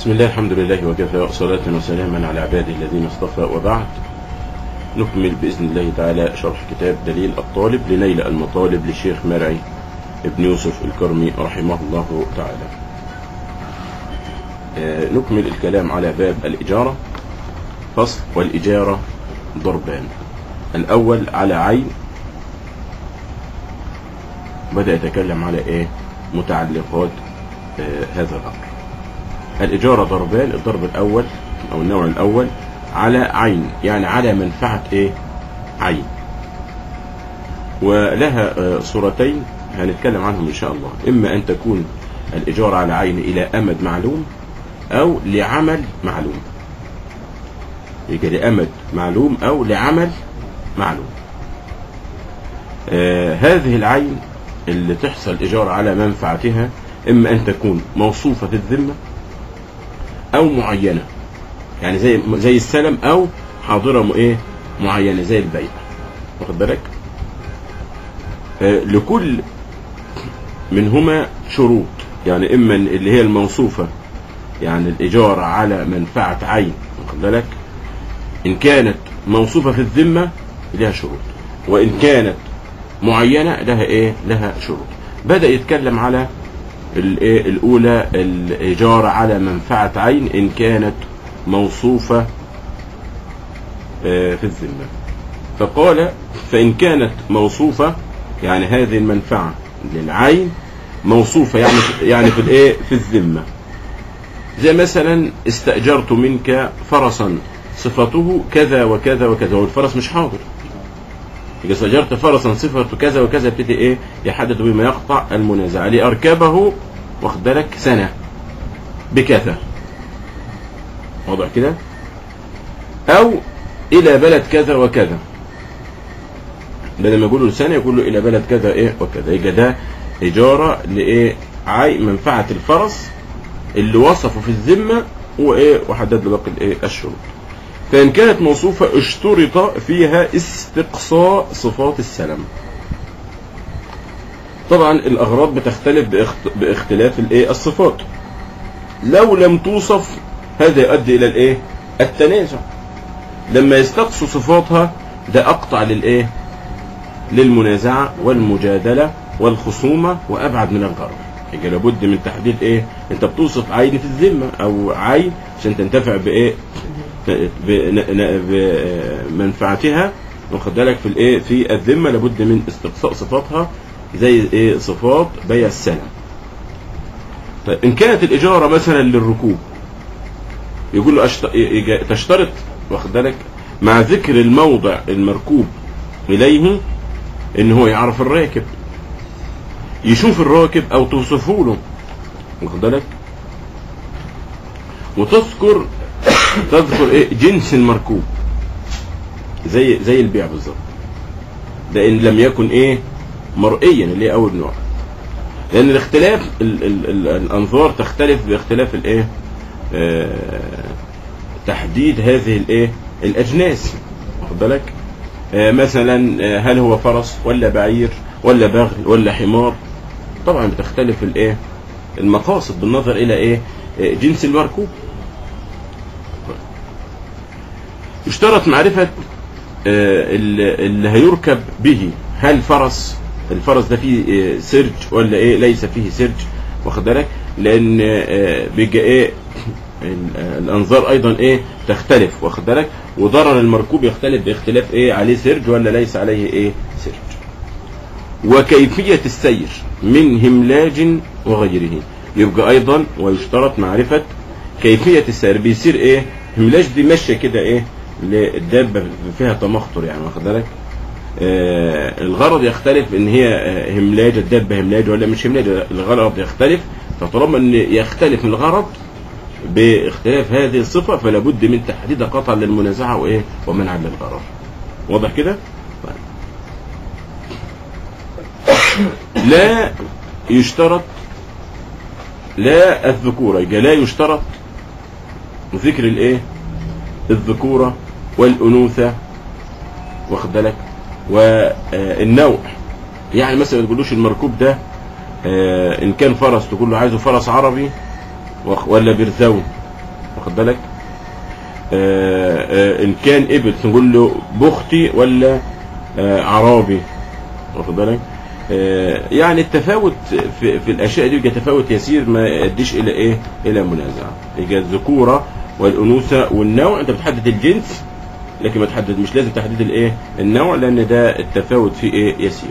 بسم الله الحمد لله وكفى وصلاة وسلاما على عباده الذين اصطفى وبعد نكمل بإذن الله تعالى شرح كتاب دليل الطالب لنيل المطالب للشيخ مرعي ابن يوسف الكرمي رحمه الله تعالى آه، نكمل الكلام على باب الإجارة فصل والإجارة ضربان الأول على عين بدأ يتكلم على إيه متعلقات آه، هذا الأمر الإجارة ضربان الضرب الأول أو النوع الأول على عين يعني على منفعة إيه عين ولها آه، صورتين هنتكلم عنهم إن شاء الله إما أن تكون الإجارة على عين إلى أمد معلوم أو لعمل معلوم يبقى لأمد معلوم أو لعمل معلوم آه هذه العين اللي تحصل إجارة على منفعتها إما أن تكون موصوفة في الذمة أو معينة يعني زي زي السلم أو حاضرة م- إيه معينة زي البيع واخد بالك آه لكل منهما شروط يعني إما اللي هي الموصوفة يعني الإجارة على منفعة عين واخد بالك إن كانت موصوفة في الذمة لها شروط وإن كانت معينة لها إيه لها شروط بدأ يتكلم على الإيه الأولى الإجارة على منفعة عين إن كانت موصوفة آه، في الذمة فقال فإن كانت موصوفة يعني هذه المنفعة للعين موصوفة يعني يعني في الإيه في الذمة زي مثلا استأجرت منك فرسا صفته كذا وكذا وكذا والفرس مش حاضر إذا استأجرت فرسا صفته كذا وكذا ابتدي إيه يحدد بما يقطع المنازعة لأركبه واخد بالك سنة بكذا واضح كده أو إلى بلد كذا وكذا بدل ما يقول له سنة يقول له إلى بلد كذا إيه وكذا يبقى ده إجارة لإيه عاي منفعة الفرس اللي وصفه في الذمة وإيه وحدد له باقي الإيه الشروط فإن كانت موصوفة اشترط فيها استقصاء صفات السلم طبعا الأغراض بتختلف باخت- باختلاف الإيه الصفات لو لم توصف هذا يؤدي إلى الإيه التنازع لما يستقصوا صفاتها ده أقطع للإيه للمنازعة والمجادلة والخصومة وأبعد من الغرض يبقى لابد من تحديد إيه أنت بتوصف عين في الذمة أو عين عشان تنتفع بإيه بمنفعتها واخد بالك في الايه في الذمه لابد من استقصاء صفاتها زي ايه صفات بيع السلم طيب ان كانت الاجاره مثلا للركوب يقول له أشت... يجا- تشترط واخد بالك مع ذكر الموضع المركوب اليه ان هو يعرف الراكب يشوف الراكب او توصفه له واخد بالك وتذكر تذكر ايه جنس المركوب زي زي البيع بالظبط ده ان لم يكن ايه مرئيا اللي هي اول نوع لان الاختلاف ال ال ال الانظار تختلف باختلاف الايه آه تحديد هذه الايه الاجناس واخد بالك آه مثلا آه، هل هو فرس ولا بعير ولا بغل ولا حمار طبعا بتختلف الايه المقاصد بالنظر الى ايه آه، جنس المركوب يشترط معرفة آه، اللي اللي هيركب به هل فرس الفرس ده فيه آه، سرج ولا ايه ليس فيه سرج واخد بالك لان آه، بيجي ايه ال- آه، الانظار ايضا ايه تختلف واخد بالك وضرر المركوب يختلف باختلاف ايه عليه سرج ولا ليس عليه ايه سرج وكيفية السير من هملاج وغيره يبقى ايضا ويشترط معرفة كيفية السير بيصير ايه هملاج دي ماشية كده ايه للدابة فيها تمخطر يعني واخد بالك آه الغرض يختلف ان هي آه، هملاج الدابة هملاج ولا مش هملاج الغرض يختلف فطالما ان يختلف الغرض باختلاف هذه الصفة فلا بد من تحديد قطع للمنازعة وايه ومنع للغرض واضح كده طيب. لا يشترط لا الذكورة يبقى لا يشترط ذكر الايه الذكورة والأنوثة واخد بالك والنوع يعني مثلا ما تقولوش المركوب ده آه، ان كان فرس تقول له عايزه فرس عربي وخ- ولا برزاوي واخد بالك آه آه ان كان ابل نقول له بختي ولا آه عرابي واخد بالك آه يعني التفاوت في, في الاشياء دي يبقى تفاوت يسير ما يؤديش الى ايه الى منازعه يبقى الذكوره والانوثه والنوع انت بتحدد الجنس لكن ما تحدد مش لازم تحديد الايه النوع لان ده التفاوت فيه ايه يسير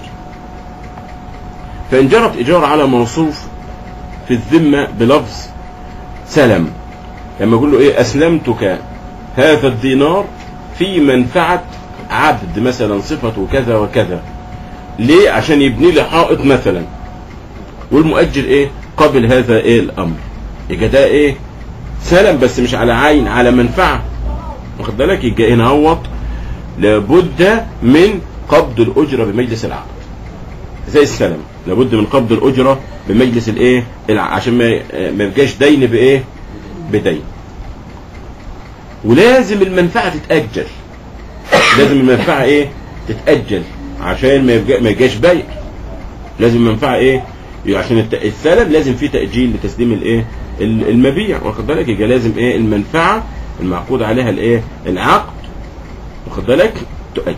فان جرت اجاره على موصوف في الذمه بلفظ سلم لما يقول له ايه اسلمتك هذا الدينار في منفعه عبد مثلا صفته كذا وكذا ليه عشان يبني لي حائط مثلا والمؤجر ايه قبل هذا ايه الامر يبقى ده ايه سلم بس مش على عين على منفعه واخد بالك يبقى هنا هوت لابد من قبض الاجره بمجلس العقد زي السلم لابد من قبض الاجره بمجلس الايه الع- عشان ما ما يبقاش دين بايه بدين ولازم المنفعه تتاجل لازم المنفعه ايه تتاجل عشان ما يبقى ما يبقاش بيع لازم المنفعه ايه عشان الت- السلم لازم فيه تاجيل لتسليم الايه ال- المبيع واخد بالك يبقى لازم ايه المنفعه المعقود عليها الايه العقد واخد بالك تؤجل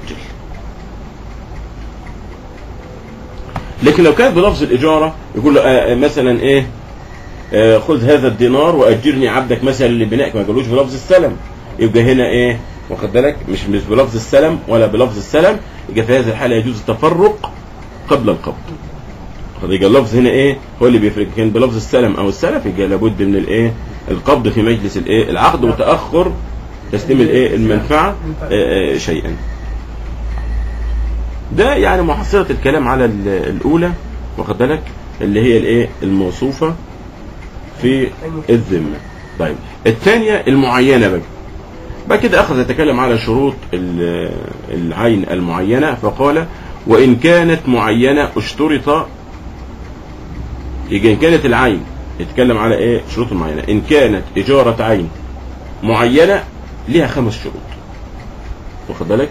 لكن لو كانت بلفظ الاجاره يقول له آه مثلا ايه آه خذ هذا الدينار واجرني عبدك مثلا لبنائك ما قالوش بلفظ السلم يبقى هنا ايه واخد بالك مش مش بلفظ السلم ولا بلفظ السلم يبقى في هذه الحاله يجوز التفرق قبل القبض خد يبقى اللفظ هنا ايه هو اللي بيفرق كان بلفظ السلم او السلف يبقى لابد من الايه القبض في مجلس الايه العقد وتاخر تسليم الايه المنفعه آه، آه، شيئا ده يعني محصله الكلام على ال- الاولى واخد بالك اللي هي الايه الموصوفه في الذمه طيب الثانيه المعينه بقى بعد كده اخذ يتكلم على شروط ال- العين المعينه فقال وان كانت معينه اشترط يجي ان كانت العين يتكلم على ايه شروط معينه ان كانت اجاره عين معينه ليها خمس شروط واخد بالك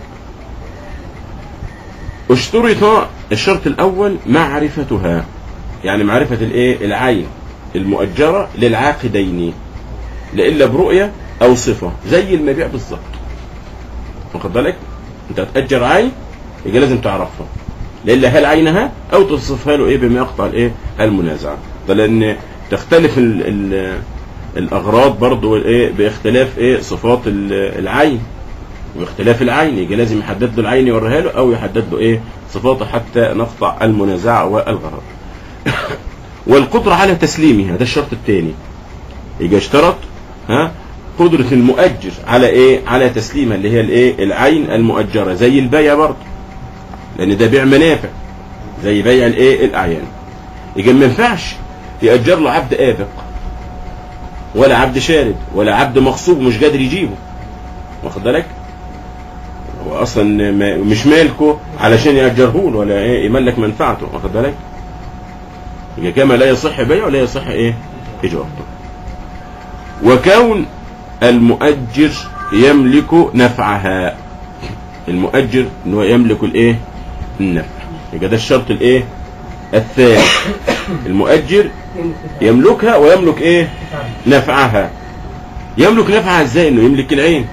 اشترط الشرط الاول معرفتها يعني معرفه الايه العين المؤجره للعاقدين لا برؤيه او صفه زي المبيع بالظبط واخد بالك انت هتاجر عين يبقى لازم تعرفها لإلا هل عينها او تصفها له ايه بما يقطع الايه المنازعه ده لان تختلف ال ال الاغراض برضو ايه باختلاف ايه صفات ال- العين واختلاف العين يبقى لازم يحدد له العين يوريها له او يحدد له ايه صفاته حتى نقطع المنازعه والغرض والقدره على تسليمها ده الشرط الثاني يبقى اشترط ها قدرة المؤجر على ايه على تسليمها اللي هي الايه العين المؤجرة زي البيع برضه لان ده بيع منافع زي بيع الايه الاعيان يبقى ما ينفعش يأجر له عبد آبق ولا عبد شارد ولا عبد مغصوب مش قادر يجيبه واخد بالك هو اصلا ما مش مالكه علشان يأجره له ولا ايه يملك منفعته واخد بالك يبقى كما لا يصح بيعه ولا يصح ايه اجارته وكون المؤجر يملك نفعها المؤجر ان هو يملك الايه النفع يبقى ده الشرط الايه الثاني المؤجر يملكها ويملك ايه نفعها يملك نفعها ازاي انه يملك العين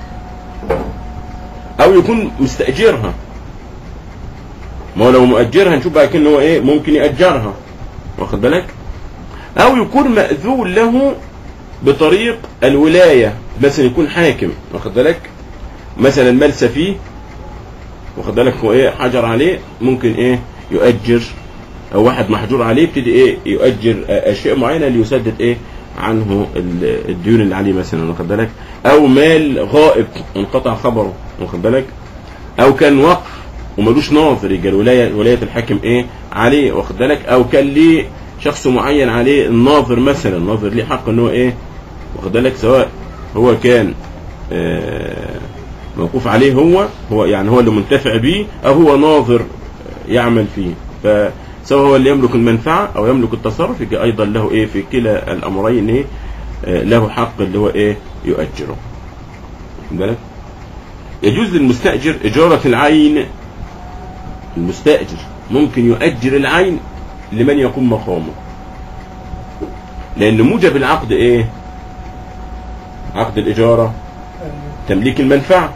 او يكون مستاجرها ما هو لو مؤجرها نشوف بقى كأنه هو ايه ممكن ياجرها واخد بالك او يكون ماذون له بطريق الولايه مثلا يكون حاكم واخد بالك مثلا مال سفيه واخد بالك هو ايه حجر عليه ممكن ايه يؤجر او واحد محجور عليه يبتدي ايه يؤجر آه، اشياء معينه ليسدد ايه عنه ال- الديون اللي عليه مثلا واخد بالك او مال غائب انقطع خبره واخد بالك او كان وقف وملوش ناظر يبقى الولايه ولايه الحاكم ايه عليه واخد بالك او كان ليه شخص معين عليه الناظر مثلا الناظر ليه حق ان هو ايه واخد بالك سواء هو كان آه، موقوف عليه هو هو يعني هو اللي منتفع بيه او هو ناظر يعمل فيه فسواء هو اللي يملك المنفعه او يملك التصرف يبقى ايضا له ايه في كلا الامرين ايه آه، له حق اللي هو ايه يؤجره واخد بالك يجوز للمستاجر اجاره العين المستاجر ممكن يؤجر العين لمن يقوم مقامه لان موجب العقد ايه عقد الإجارة تمليك المنفعة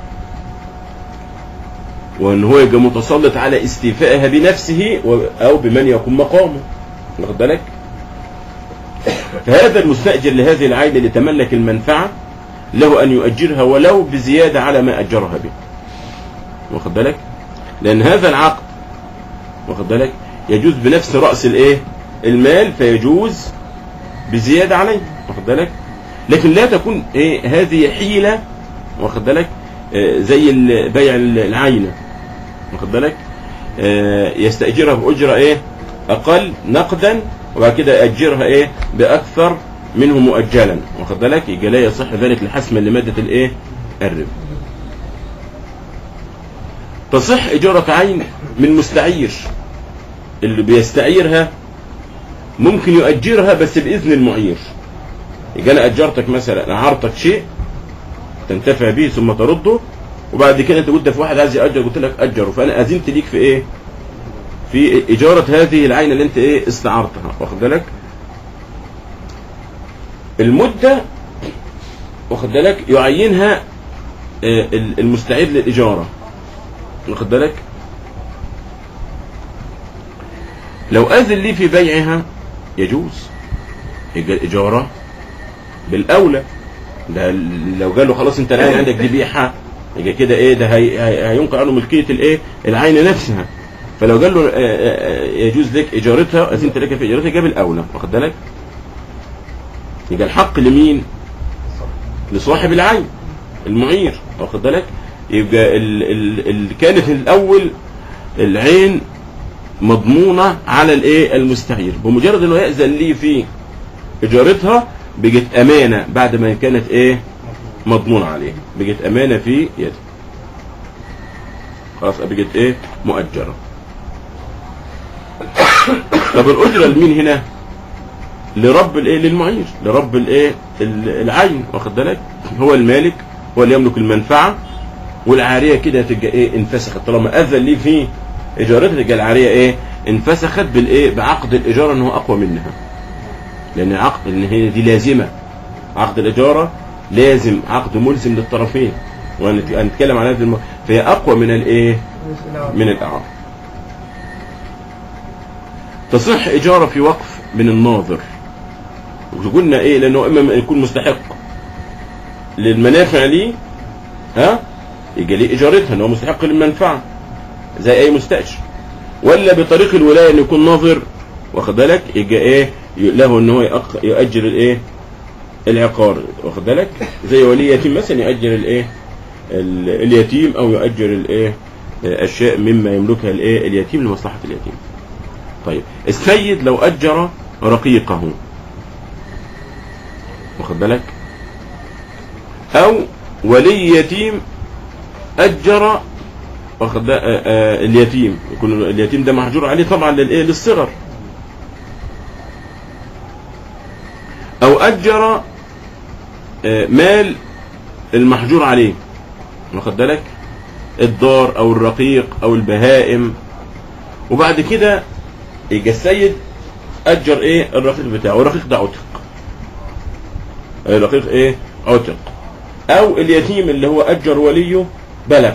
وان هو يبقى متسلط على استيفائها بنفسه و- او بمن يقوم مقامه واخد بالك فهذا المستأجر لهذه العائلة اللي تملك المنفعة له ان يؤجرها ولو بزيادة على ما اجرها به واخد بالك لان هذا العقد واخد بالك يجوز بنفس رأس الايه المال فيجوز بزيادة عليه واخد بالك لكن لا تكون ايه هذه حيلة واخد بالك آه، زي ال- بيع ال- العينة واخد بالك آه، يستأجرها بأجرة ايه أقل نقدا وبعد كده يأجرها ايه بأكثر منه مؤجلا واخد بالك يبقى لا يصح ذلك لحسما لمادة الايه الربا تصح إجارة عين من مستعير اللي بيستعيرها ممكن يؤجرها بس بإذن المعير يبقى أنا أجرتك مثلا أعرتك شيء تنتفع به ثم ترده وبعد كده انت قلت في واحد عايز يأجر قلت لك أجره فأنا أذنت ليك في إيه؟ في إجارة هذه العين اللي أنت إيه استعرتها واخد بالك؟ المدة واخد بالك يعينها آه، المستعير للإجارة واخد بالك؟ لو أذن لي في بيعها يجوز يبقى الإجارة بالأولى ده لو قال له خلاص انت العين عندك دي بيعها يبقى كده ايه ده هي هي هينقل عنه ملكيه الايه العين نفسها فلو قال له آه، آه، يجوز لك اجارتها اذنت لك في اجارتها جاب الاولى واخد بالك يبقى الحق لمين لصاحب العين المعير واخد بالك يبقى ال ال ال كانت الاول العين مضمونه على الايه المستعير بمجرد انه ياذن لي في اجارتها بقت امانه بعد ما كانت ايه مضمون عليه بقت امانه في يده خلاص بقت ايه مؤجره طب الاجره لمين هنا لرب الايه للمعير لرب الايه ال- العين واخد بالك هو المالك هو اللي يملك المنفعه والعاريه كده تبقى ايه انفسخت طالما اذن لي في اجارتها تبقى العاريه ايه انفسخت بالايه بعقد الاجاره ان هو اقوى منها لان عقد ان هي دي لازمه عقد الاجاره لازم عقد ملزم للطرفين وهنتكلم عن هذه الم... فهي اقوى من الايه من الاعراض تصح اجاره في وقف من الناظر وقلنا ايه لانه اما يكون مستحق للمنافع ليه ها يجي ليه اجارتها ان هو مستحق للمنفعه زي اي مستاجر ولا بطريق الولايه ان يكون ناظر واخد بالك يجي ايه له ان هو يأق- يؤجر الايه العقار واخد بالك زي ولي يتيم مثلا يؤجر الايه ال- اليتيم او يؤجر الايه اشياء مما يملكها الايه اليتيم لمصلحه اليتيم طيب السيد لو اجر رقيقه واخد بالك او ولي يتيم اجر واخد بالك- آه، آه، اليتيم يكون اليتيم ده محجور عليه طبعا للايه للصغر او اجر آه، مال المحجور عليه واخد بالك الدار او الرقيق او البهائم وبعد كده يجي السيد اجر ايه الرقيق بتاعه الرقيق ده عتق الرقيق ايه عتق او اليتيم اللي هو اجر وليه بلغ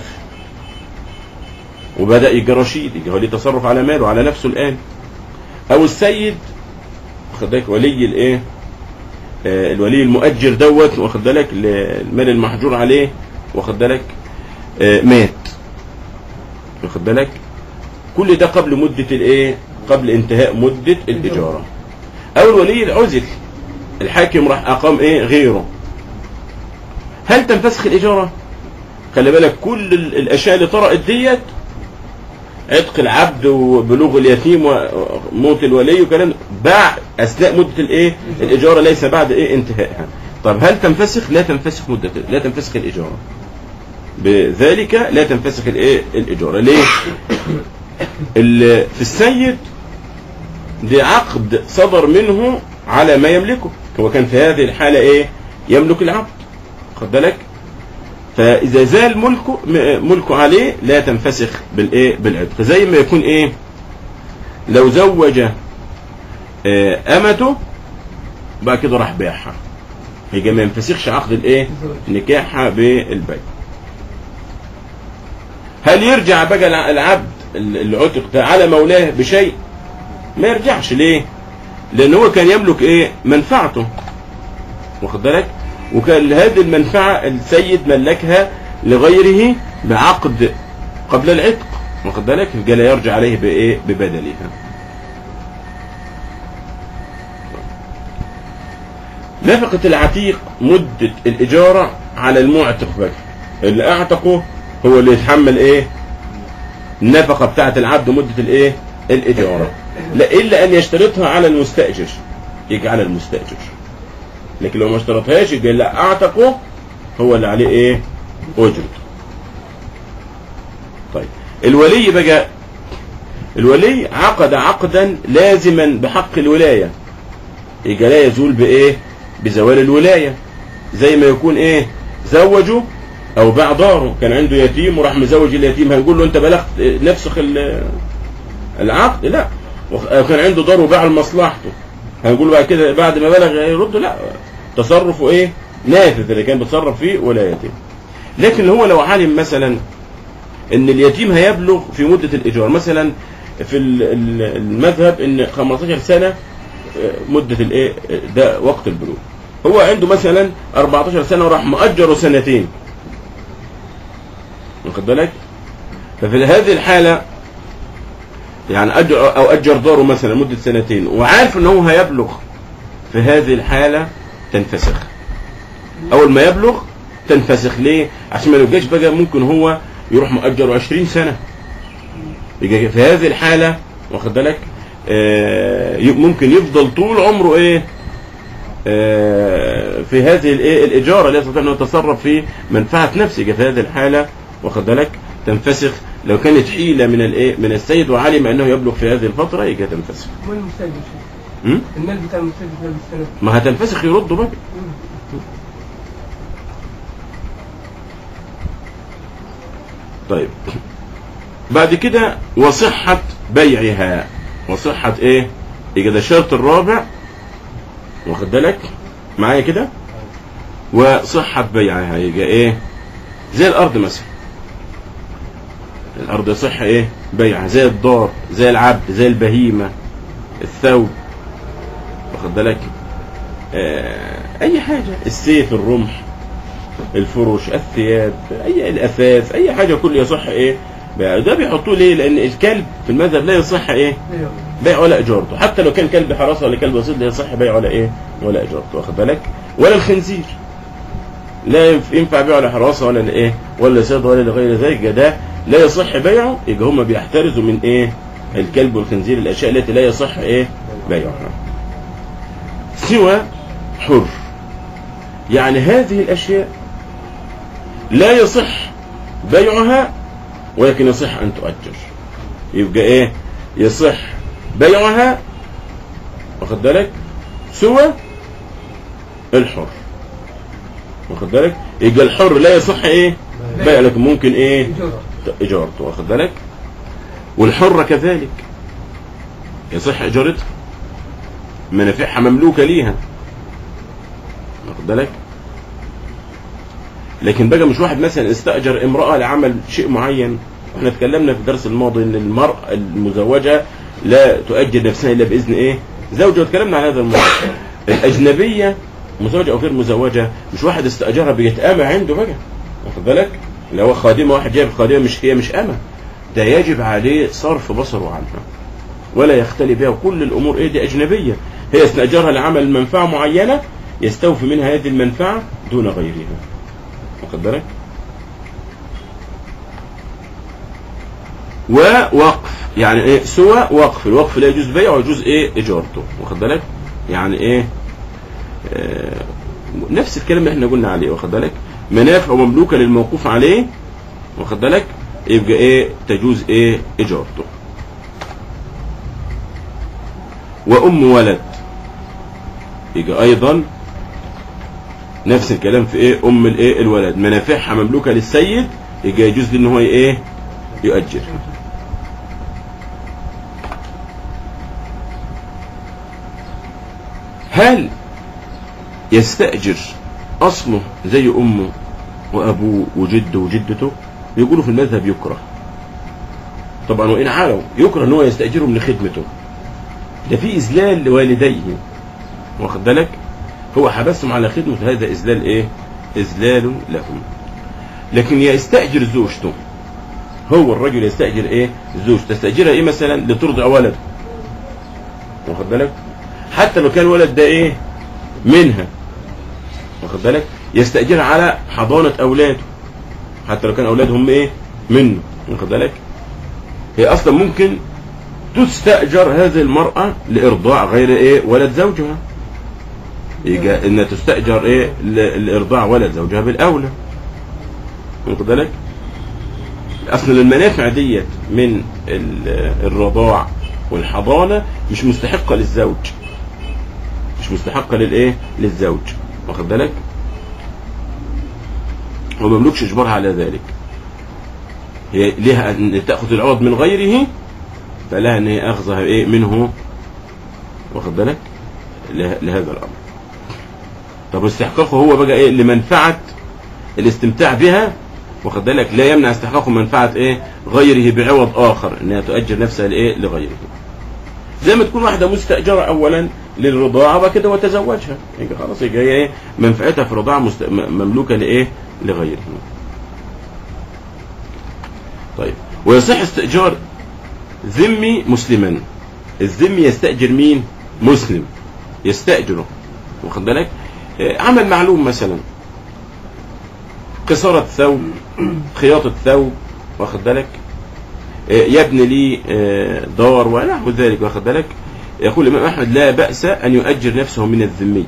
وبدا يجي رشيد يجي هو ليه تصرف على ماله على نفسه الان او السيد واخد بالك ولي الايه آه، الولي المؤجر دوت واخد بالك المال المحجور عليه واخد بالك آه، مات واخد بالك كل ده قبل مدة الايه قبل انتهاء مدة الاجارة او الولي العزل الحاكم راح اقام ايه غيره هل تنفسخ الاجارة خلي بالك كل ال- الاشياء اللي طرأت ديت عتق العبد وبلوغ اليتيم وموت الولي وكلام باع اثناء مده الايه الاجاره ليس بعد ايه انتهائها طب هل تنفسخ لا تنفسخ مده لا تنفسخ الاجاره بذلك لا تنفسخ الايه الاجاره ليه ال- في السيد دي عقد صدر منه على ما يملكه هو كان في هذه الحاله ايه يملك العبد خد بالك فاذا زال ملكه م- ملكه عليه لا تنفسخ بالايه بالعتق زي ما يكون ايه لو زوج آه، امته بعد كده راح باعها يبقى ما ينفسخش عقد الايه نكاحها بالبيع هل يرجع بقى الع- العبد اللي عتق ده على مولاه بشيء ما يرجعش ليه لان هو كان يملك ايه منفعته واخد بالك وكان هذه المنفعه السيد ملكها لغيره بعقد قبل العتق واخد بالك يبقى لا يرجع عليه بايه ببدلها نفقة العتيق مدة الإجارة على المعتق بقى اللي أعتقه هو اللي يتحمل إيه النفقة بتاعة العبد مدة الإيه الإجارة لا إلا أن يشترطها على المستأجر يجي على المستأجر لكن لو ما اشترطهاش يجي لا أعتقه هو اللي عليه إيه أجرته طيب الولي بقى الولي عقد عقدا لازما بحق الولاية يبقى لا يزول بإيه بزوال الولاية زي ما يكون إيه زوجه أو باع داره كان عنده يتيم وراح مزوج اليتيم هنقول له أنت بلغت نفسخ ال- العقد لا وخ- كان عنده دار وباع لمصلحته هنقول بعد كده بعد ما بلغ يرد لا تصرفه إيه نافذ اللي كان بيتصرف فيه ولايته لكن هو لو علم مثلا ان اليتيم هيبلغ في مدة الايجار مثلا في ال- ال- المذهب ان 15 سنة آه، مدة الايه آه، ده وقت البلوغ هو عنده مثلا 14 سنة وراح مأجره سنتين واخد بالك ففي هذه الحالة يعني أجر أو أجر داره مثلا مدة سنتين وعارف إن هو هيبلغ في هذه الحالة تنفسخ أول ما يبلغ تنفسخ ليه؟ عشان ما يبقاش بقى ممكن هو يروح مؤجره 20 سنة يبقى في هذه الحالة واخد بالك آه، ي- ممكن يفضل طول عمره ايه آه، في هذه الايه الاجاره لا يستطيع انه يتصرف في منفعه نفسه يبقى في هذه الحاله واخد بالك تنفسخ لو كانت حيله من الايه من السيد وعلم انه يبلغ في هذه الفتره يبقى تنفسخ مال المستاجر شيء م? المال بتاع المستاجر ده بالسنة ما هتنفسخ يرده بقى طيب بعد كده وصحة بيعها وصحة ايه يبقى ده الشرط الرابع واخد بالك معايا كده وصحة بيعها يبقى ايه زي الارض مثلا الارض يصح ايه بيعها زي الدار زي العبد زي البهيمة الثوب واخد بالك آه اي حاجة السيف الرمح الفرش الثياب اي الاثاث اي حاجة كل يصح ايه بيع. ده بيحطوه ليه لان الكلب في المذهب لا يصح ايه ايوه بيع ولا اجارته حتى لو كان كلب حراسه ولا كلب وسيط لا يصح بيع ولا ايه ولا اجارته واخد بالك ولا الخنزير لا ينف- ينفع بيعه ولا حراسه ولا ايه ولا صيد ولا لغير ذلك ده لا يصح بيعه يبقى هم بيحترزوا من ايه الكلب والخنزير الاشياء التي لا يصح ايه بيعها سوى حر يعني هذه الاشياء لا يصح بيعها ولكن يصح ان تؤجر يبقى ايه يصح بيعها واخد بالك سوى الحر واخد بالك يبقى الحر لا يصح ايه بيع لكن ممكن ايه إجارة اجارته واخد بالك والحرة كذلك يصح اجارتها منافعها مملوكة ليها واخد بالك لكن بقى مش واحد مثلا استأجر امرأة لعمل شيء معين احنا اتكلمنا في الدرس الماضي ان المرأة المزوجة لا تؤجر نفسها الا باذن ايه زوجها واتكلمنا عن هذا الموضوع الاجنبية مزوجة او غير مزوجة مش واحد استأجرها بيتأمى عنده بقى واخد بالك اللي هو خادمة واحد جايب خادمة مش هي مش أمة ده يجب عليه صرف بصره عنها ولا يختلي بها وكل الأمور إيه دي أجنبية هي استأجرها لعمل منفعة معينة يستوفي منها هذه المنفعة دون غيرها واخد بالك ووقف يعني ايه سوى وقف الوقف لا يجوز بيعه ويجوز ايه اجارته واخد بالك يعني ايه آه نفس الكلام اللي احنا قلنا عليه واخد بالك منافع مملوكه للموقوف عليه واخد بالك يبقى ايه تجوز ايه اجارته وام ولد يبقى ايضا نفس الكلام في ايه ام الايه الولد منافعها مملوكه للسيد يبقى يجوز له ان هو ايه يؤجر هل يستأجر اصله زي امه وابوه وجده وجدته يقولوا في المذهب يكره طبعا وان عالوا يكره ان هو يستاجرهم لخدمته ده في اذلال لوالديه واخد بالك هو حبسهم على خدمه هذا اذلال ايه اذلال لهم لكن يستاجر زوجته هو الرجل يستاجر ايه زوجته تستاجرها ايه مثلا لترضع ولد واخد بالك حتى لو كان الولد ده ايه منها واخد بالك يستاجرها على حضانه اولاده حتى لو كان اولادهم ايه منه واخد بالك هي اصلا ممكن تستاجر هذه المراه لارضاع غير ايه ولد زوجها يجي انها تستاجر ايه ل- لارضاع ولد زوجها بالاولى واخد بالك اصل المنافع ديت من ال- الرضاع والحضانه مش مستحقه للزوج مش مستحقه للايه للزوج واخد بالك هو مملوكش اجبارها على ذلك هي لها ان تاخذ العوض من غيره فلها ان هي اخذها ايه منه واخد بالك له- لهذا الامر طب استحقاقه هو بقى ايه لمنفعه الاستمتاع بها واخد بالك لا يمنع استحقاقه منفعه ايه غيره بعوض اخر انها تؤجر نفسها لايه لغيره زي ما تكون واحده مستاجره اولا للرضاعه وبعد كده وتزوجها يبقى خلاص يبقى هي ايه منفعتها في الرضاعه مست... م- مملوكه لايه لغيره طيب ويصح استئجار ذمي مسلما الذمي يستأجر مين مسلم يستأجره واخد بالك آه، عمل معلوم مثلا كسارة ثوب خياطة ثوب واخد بالك آه، يبني لي آه، دار ونحو ذلك واخد بالك يقول الإمام أحمد لا بأس أن يؤجر نفسه من الذمي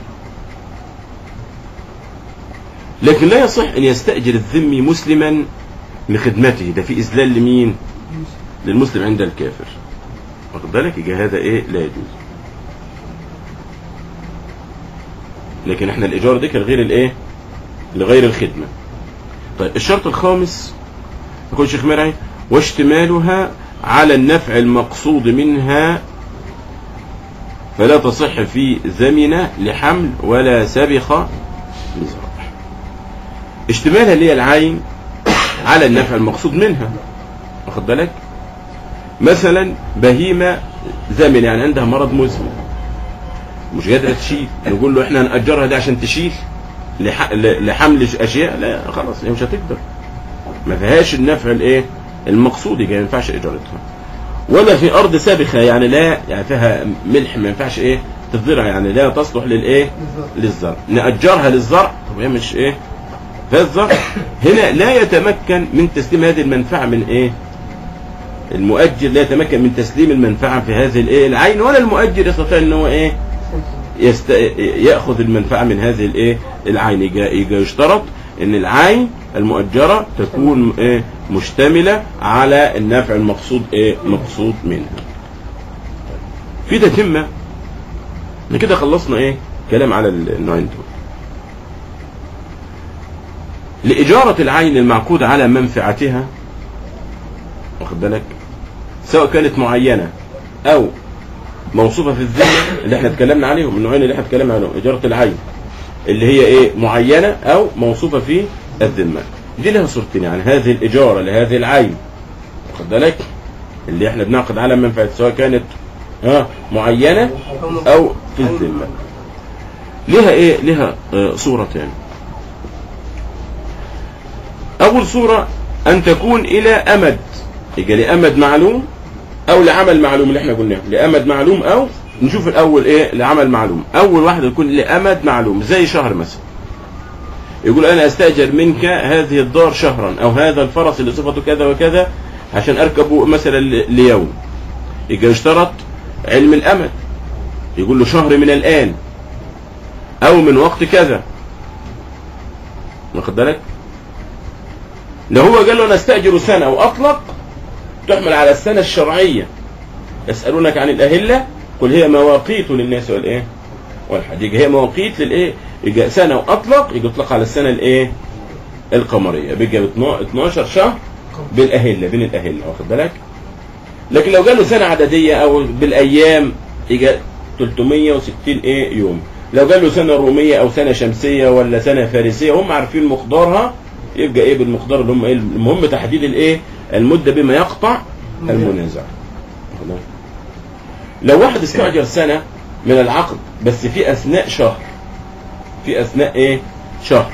لكن لا يصح أن يستأجر الذمي مسلما لخدمته ده في إذلال لمين للمسلم عند الكافر واخد بالك يبقى هذا ايه لا يجوز لكن احنا الايجار دي كان غير الايه لغير الخدمه طيب الشرط الخامس يقول الشيخ مرعي واشتمالها على النفع المقصود منها فلا تصح في زمنة لحمل ولا سبخ لزرع اشتمالها اللي هي العين على النفع المقصود منها واخد بالك مثلا بهيمة زمن يعني عندها مرض مزمن مش قادرة تشيل نقول له احنا هنأجرها دي عشان تشيل لح... ل- لحمل اشياء لا خلاص هي مش هتقدر ما فيهاش النفع الايه المقصود يبقى ما ينفعش اجارتها ولا في ارض سابخه يعني لا يعني فيها ملح ما ينفعش ايه تفضلها يعني لا تصلح للايه بالظبط للزرع نأجرها للزرع طب هي مش ايه فالزرع هنا لا يتمكن من تسليم هذه المنفعة من ايه المؤجر لا يتمكن من تسليم المنفعة في هذه الايه العين ولا المؤجر يستطيع ان هو ايه يست... ياخذ المنفعه من هذه الايه العين يجي يجي يشترط ان العين المؤجره تكون ايه مشتمله على النفع المقصود ايه مقصود منها في تتمه احنا كده خلصنا ايه كلام على النوعين دول لإجارة العين المعقود على منفعتها واخد بالك سواء كانت معينة أو موصوفة في الذمة اللي احنا اتكلمنا عليهم النوعين اللي احنا اتكلمنا عنهم إجارة العين اللي هي ايه معينة أو موصوفة في الذمة دي لها صورتين يعني هذه الإجارة لهذه العين واخد بالك اللي احنا بنعقد على منفعة سواء كانت ها معينة أو في الذمة لها ايه لها اه صورتين أول صورة أن تكون إلى أمد يبقى لأمد معلوم أو لعمل معلوم اللي احنا قلناه لأمد معلوم أو نشوف الأول إيه لعمل معلوم أول واحدة تكون لأمد معلوم زي شهر مثلا يقول أنا أستأجر منك هذه الدار شهرا أو هذا الفرس اللي صفته كذا وكذا عشان أركبه مثلا ل- ليوم يبقى يشترط علم الأمد يقول له شهر من الآن أو من وقت كذا واخد بالك لو هو قال له انا استاجر سنه واطلق تحمل على السنه الشرعيه يسالونك عن الاهله قل هي مواقيت للناس والايه والحج يبقى هي مواقيت للايه يبقى سنه واطلق يبقى يطلق على السنه الايه القمريه بيبقى ب 12 شهر بالاهله بين الاهله واخد بالك لكن لو قال له سنه عدديه او بالايام يبقى 360 ايه يوم لو قال له سنه روميه او سنه شمسيه ولا سنه فارسيه هم عارفين مقدارها يبقى ايه بالمقدار اللي هم ايه المهم تحديد الايه المده بما يقطع المنازع لو واحد استأجر سنه من العقد بس في اثناء شهر في اثناء ايه شهر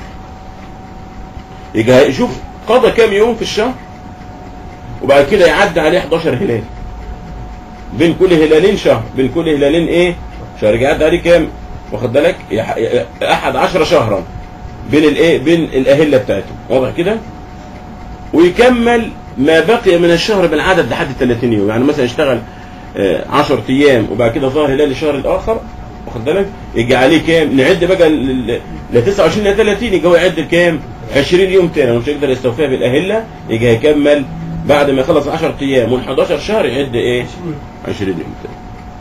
يجي يشوف قضى كام يوم في الشهر وبعد كده يعدي عليه 11 هلال بين كل هلالين شهر بين كل هلالين ايه شهر يجي يعدي عليه كام واخد بالك يح- ي- احد عشر شهرا بين الايه بين الاهله بتاعته واضح كده ويكمل ما بقي من الشهر بالعدد لحد 30 يوم يعني مثلا يشتغل 10 ايام وبعد كده ظهر هلال الشهر الاخر واخد بالك يجي عليه كام نعد بقى ل ل 29 ل 30 يجي هو يعد كام 20 يوم تاني مش هيقدر يستوفيها بالاهله يجي هيكمل بعد ما يخلص 10 ايام وال 11 شهر يعد ايه 20 يوم تاني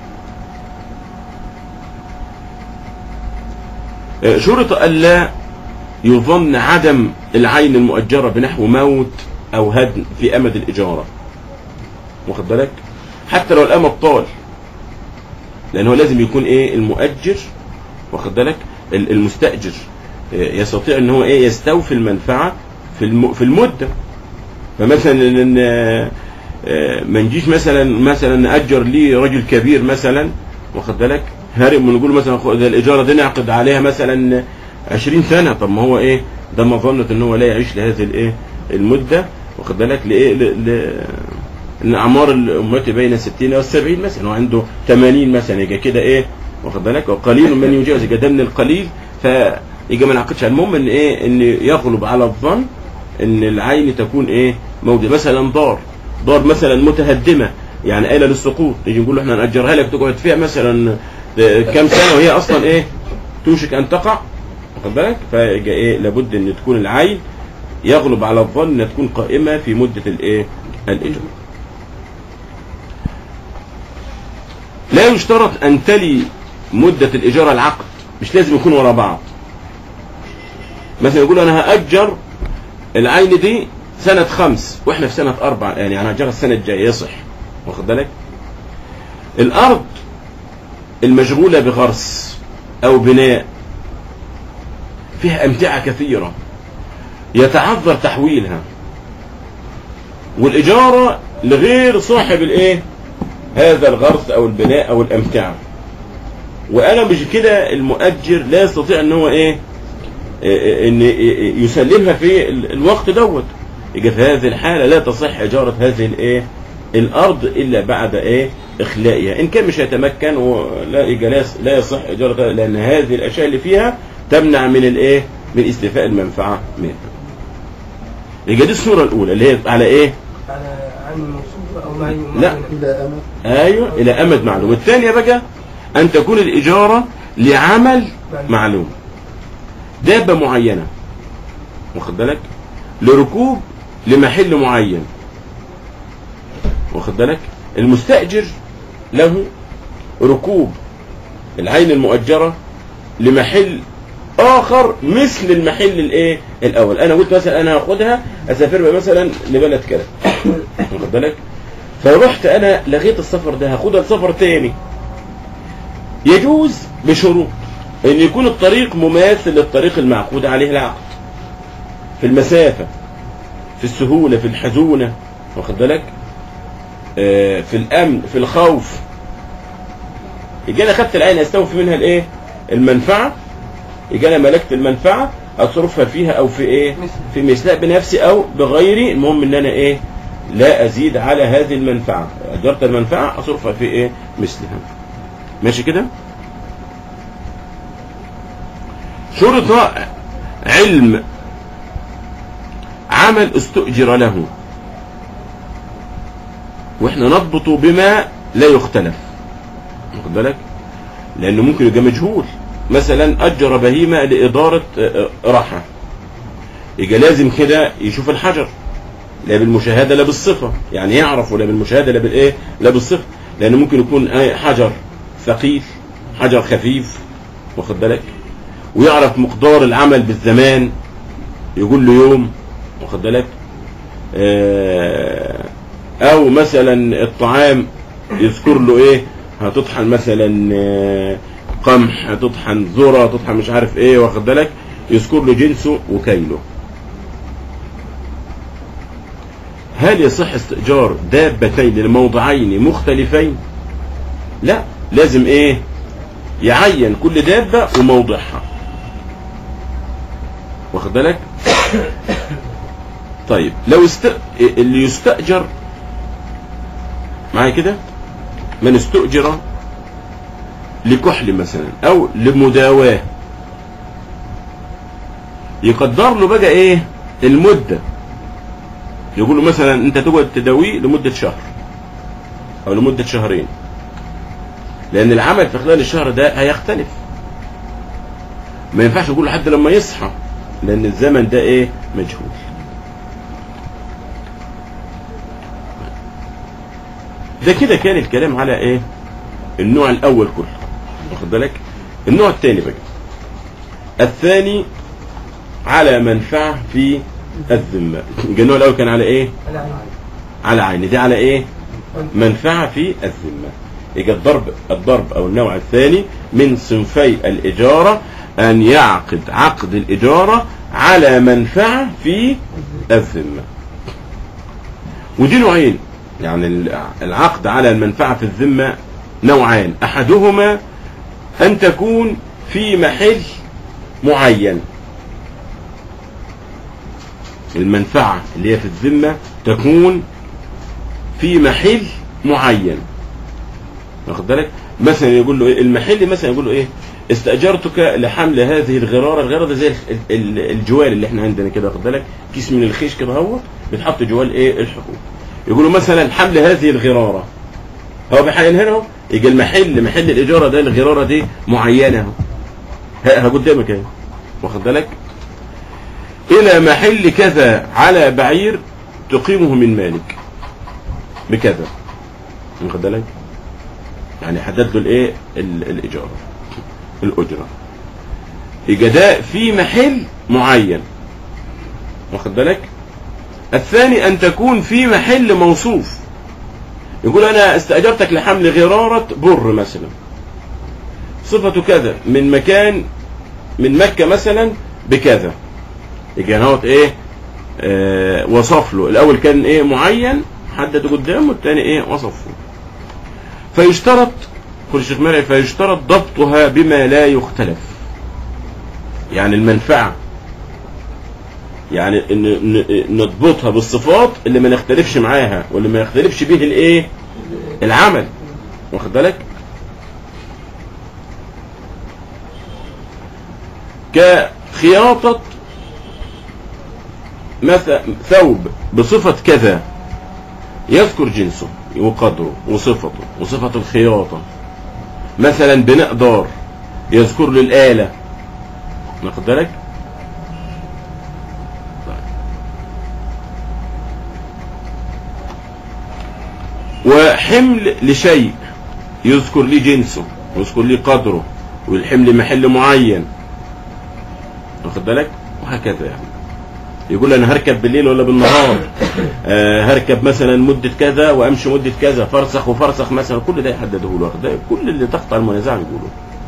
آه، شرط ألا يظن عدم العين المؤجرة بنحو موت أو هدم في أمد الإجارة واخد بالك حتى لو الأمد طال لأن هو لازم يكون إيه المؤجر واخد بالك ال- المستأجر آه، يستطيع ان هو ايه يستوفي المنفعه في الم... في المده فمثلا ان آه، آه، ما نجيش مثلا مثلا نأجر لي رجل كبير مثلا واخد بالك هارب ونقول مثلا خد ده الاجاره دي نعقد عليها مثلا 20 سنه طب ما هو ايه ده مظنه ان هو لا يعيش لهذه الايه المده واخد بالك لايه ل... ل... ان اعمار الاموات بين 60 و 70 مثلا هو عنده 80 مثلا يبقى كده ايه واخد بالك وقليل من يجاوز يبقى ده من القليل فيجي ما نعقدش المهم ان ايه ان يغلب على الظن ان العين تكون ايه موجوده مثلا دار دار مثلا متهدمه يعني قايله للسقوط يجي نقول له احنا ناجرها لك تقعد فيها مثلا كام سنه وهي اصلا ايه توشك ان تقع واخد بالك فيجي ايه لابد ان تكون العين يغلب على الظن انها تكون قائمه في مده الايه الاجره لا يشترط ان تلي مده الاجاره العقد مش لازم يكون ورا بعض مثلا يقول انا هاجر العين دي سنة خمس واحنا في سنة أربعة يعني أنا هاجرها السنة الجاية يصح واخد بالك الأرض المشغولة بغرس أو بناء فيها أمتعة كثيرة يتعذر تحويلها والإجارة لغير صاحب الإيه هذا الغرس أو البناء أو الأمتعة وأنا مش كده المؤجر لا يستطيع أن هو إيه ان يسلمها في الوقت دوت يبقى في هذه الحاله لا تصح اجاره هذه الايه الارض الا بعد ايه اخلائها ان كان مش هيتمكن ولا يبقى لا- لا يصح اجارتها لان هذه الاشياء اللي فيها تمنع من الايه من استيفاء المنفعه منها يبقى دي الصوره الاولى اللي هي على ايه على عن موصوف او معين لا. إلى أمد ايوه الى امد معلوم الثانيه بقى ان تكون الاجاره لعمل معلوم دابه معينه واخد بالك لركوب لمحل معين واخد بالك المستاجر له ركوب العين المؤجره لمحل اخر مثل المحل الايه الاول انا قلت مثلا انا هاخدها اسافر بها مثلا لبلد كذا واخد بالك فرحت انا لغيت السفر ده هاخدها لسفر تاني يجوز بشروط ان يكون الطريق مماثل للطريق المعقود عليه العقد في المسافة في السهولة في الحزونة واخد بالك آه، في الامن في الخوف يجي انا خدت العين استوفي منها الايه المنفعة يجي انا ملكت المنفعة اصرفها فيها او في ايه مثل. في مثلها بنفسي او بغيري المهم ان انا ايه لا ازيد على هذه المنفعة اجرت المنفعة اصرفها في ايه مثلها ماشي كده شرط علم عمل استؤجر له واحنا نضبط بما لا يختلف واخد بالك لانه ممكن يبقى مجهول مثلا اجر بهيمه لاداره آه، آه، رحى يبقى لازم كده يشوف الحجر لا بالمشاهده لا بالصفه يعني يعرف ولا بالمشاهده لا بالايه لا بالصفه لانه ممكن يكون آه، حجر ثقيل حجر خفيف واخد بالك ويعرف مقدار العمل بالزمان يقول له يوم واخد بالك آه، او مثلا الطعام يذكر له ايه هتطحن مثلا آه، قمح تطحن ذره تطحن مش عارف ايه واخد بالك يذكر له جنسه وكيله هل يصح استئجار دابتين لموضعين مختلفين لا لازم ايه يعين كل دابة وموضعها واخد بالك طيب لو است... اللي يستأجر معايا كده من استؤجر لكحل مثلا او لمداواة يقدر له بقى ايه المدة يقول له مثلا انت تقعد تداويه لمدة شهر او لمدة شهرين لان العمل في خلال الشهر ده هيختلف ما ينفعش يقول لحد لما يصحى لان الزمن ده ايه مجهول ده كده كان الكلام على ايه النوع الاول كله واخد بالك النوع الثاني بقى الثاني على منفعه في الذمه النوع الاول كان على ايه على عين على عين دي على ايه منفعه في الذمه يبقى الضرب الضرب او النوع الثاني من صنفي الاجاره ان يعقد عقد الاجاره على منفعه في الذمه ودي نوعين يعني العقد على المنفعه في الذمه نوعان احدهما ان تكون في محل معين المنفعه اللي هي في الذمه تكون في محل معين واخد بالك مثلا يقول له إيه المحل مثلا يقول له ايه استاجرتك لحمل هذه الغراره الغراره ده زي ال- ال- الجوال اللي احنا عندنا كده واخد بالك كيس من الخيش كده هو بيتحط جوال ايه الحبوب يقول له مثلا حمل هذه الغراره هو بيحين هنا اهو يجي المحل محل الاجاره ده الغراره دي معينه اهو ها ها قدامك اهي واخد بالك الى محل كذا على بعير تقيمه من مالك بكذا واخد بالك يعني حدد له الايه ال- الاجاره الاجره يبقى ده في محل معين واخد بالك الثاني ان تكون في محل موصوف يقول انا استاجرتك لحمل غراره بر مثلا صفته كذا من مكان من مكه مثلا بكذا يبقى هوت ايه آه وصف له الاول كان ايه معين حدد قدامه والثاني ايه وصف له فيشترط كل الشيخ مرعي فيشترط ضبطها بما لا يختلف يعني المنفعة يعني ان ن- نضبطها بالصفات اللي ما نختلفش معاها واللي ما يختلفش به الايه العمل واخد بالك كخياطة مثلا ثوب بصفة كذا يذكر جنسه وقدره وصفته وصفة الخياطة مثلا بناء دار يذكر له الآلة واخد بالك وحمل لشيء يذكر لي جنسه ويذكر لي قدره والحمل محل معين واخد بالك وهكذا يعني يقول انا هركب بالليل ولا بالنهار آه هركب مثلا مده كذا وامشي مده كذا فرسخ وفرسخ مثلا كل ده يحدده له واخد بالك؟ كل اللي تقطع المنازعه يقوله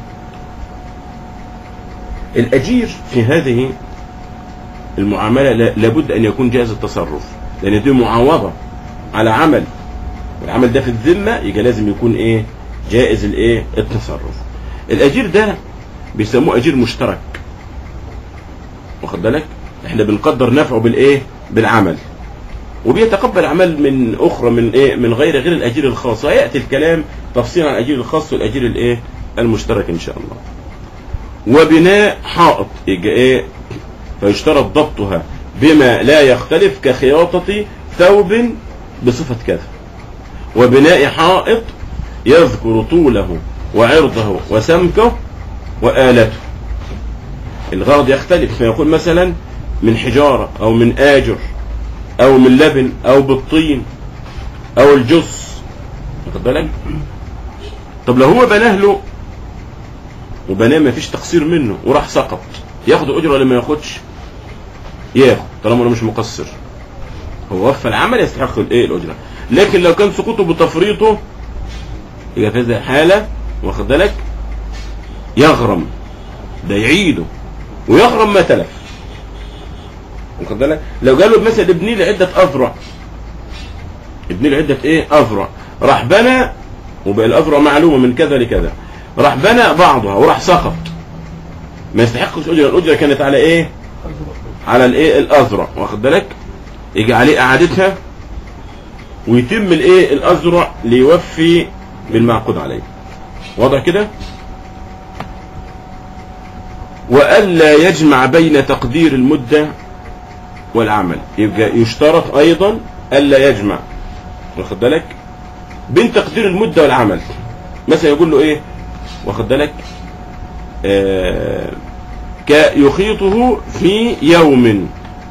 الاجير في هذه المعامله لا- لابد ان يكون جائز التصرف لان دي معاوضه على عمل العمل ده في الذمه يبقى لازم يكون ايه جائز الايه التصرف الاجير ده بيسموه اجير مشترك واخد بالك احنا بنقدر نفعه بالايه بالعمل وبيتقبل اعمال من اخرى من ايه من غير غير الاجير الخاص وياتي الكلام تفصيلا عن الاجير الخاص والاجير الايه المشترك ان شاء الله وبناء حائط يبقى ايه فيشترط ضبطها بما لا يختلف كخياطة ثوب بصفة كذا وبناء حائط يذكر طوله وعرضه وسمكه وآلته الغرض يختلف فيقول مثلا من حجارة أو من آجر أو من لبن أو بالطين أو الجص واخد بالك طب لو هو بناه له وبناه ما فيش تقصير منه وراح سقط ياخد اجره ولا ما ياخدش ياخد طالما انه مش مقصر هو وفى العمل يستحق الايه الاجره لكن لو كان سقوطه بتفريطه يبقى في هذه الحاله واخد بالك يغرم ده يعيده ويغرم ما تلف واخد بالك لو قال له مثلا ابني لي عده اذرع ابني لي عده ايه اذرع راح بنى وبقى الاذرع معلومه من كذا لكذا راح بنى بعضها وراح سقط ما يستحقش اجره الاجره كانت على ايه على الايه الاذرع واخد بالك يجي عليه اعادتها ويتم الايه الاذرع ليوفي بالمعقود عليه واضح كده والا يجمع بين تقدير المده والعمل يبقى يشترط ايضا الا يجمع واخد بالك بين تقدير المده والعمل مثلا يقول له ايه واخد بالك آه ك- يخيطه في يوم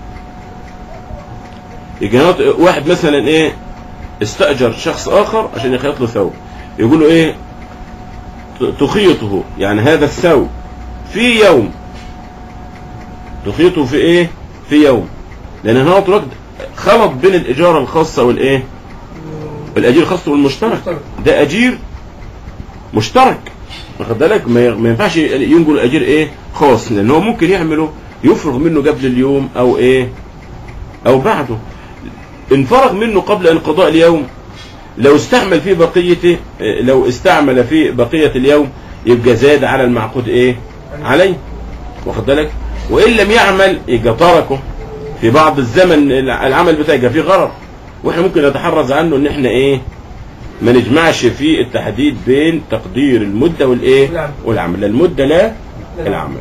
يجي هنا واحد مثلا ايه استأجر شخص آخر عشان يخيط له ثوب يقول له ايه ت- تخيطه يعني هذا الثوب في يوم تخيطه في ايه في يوم لان هنا وقت خلط بين الإجارة الخاصة والايه الأجير الخاص والمشترك مشترك. ده أجير مشترك واخد بالك ما ما ينفعش ينقل اجير ايه خاص لان هو ممكن يعمله يفرغ منه قبل اليوم او ايه او بعده ان فرغ منه قبل انقضاء اليوم لو استعمل فيه بقيته إيه، لو استعمل في بقية اليوم يبقى زاد على المعقود ايه عليه واخد بالك وان لم يعمل يبقى تركه في بعض الزمن العمل بتاعه يبقى فيه غرر واحنا ممكن نتحرز عنه ان احنا ايه ما نجمعش في التحديد بين تقدير المدة والايه والعمل. والعمل لا المدة لا لا. العمل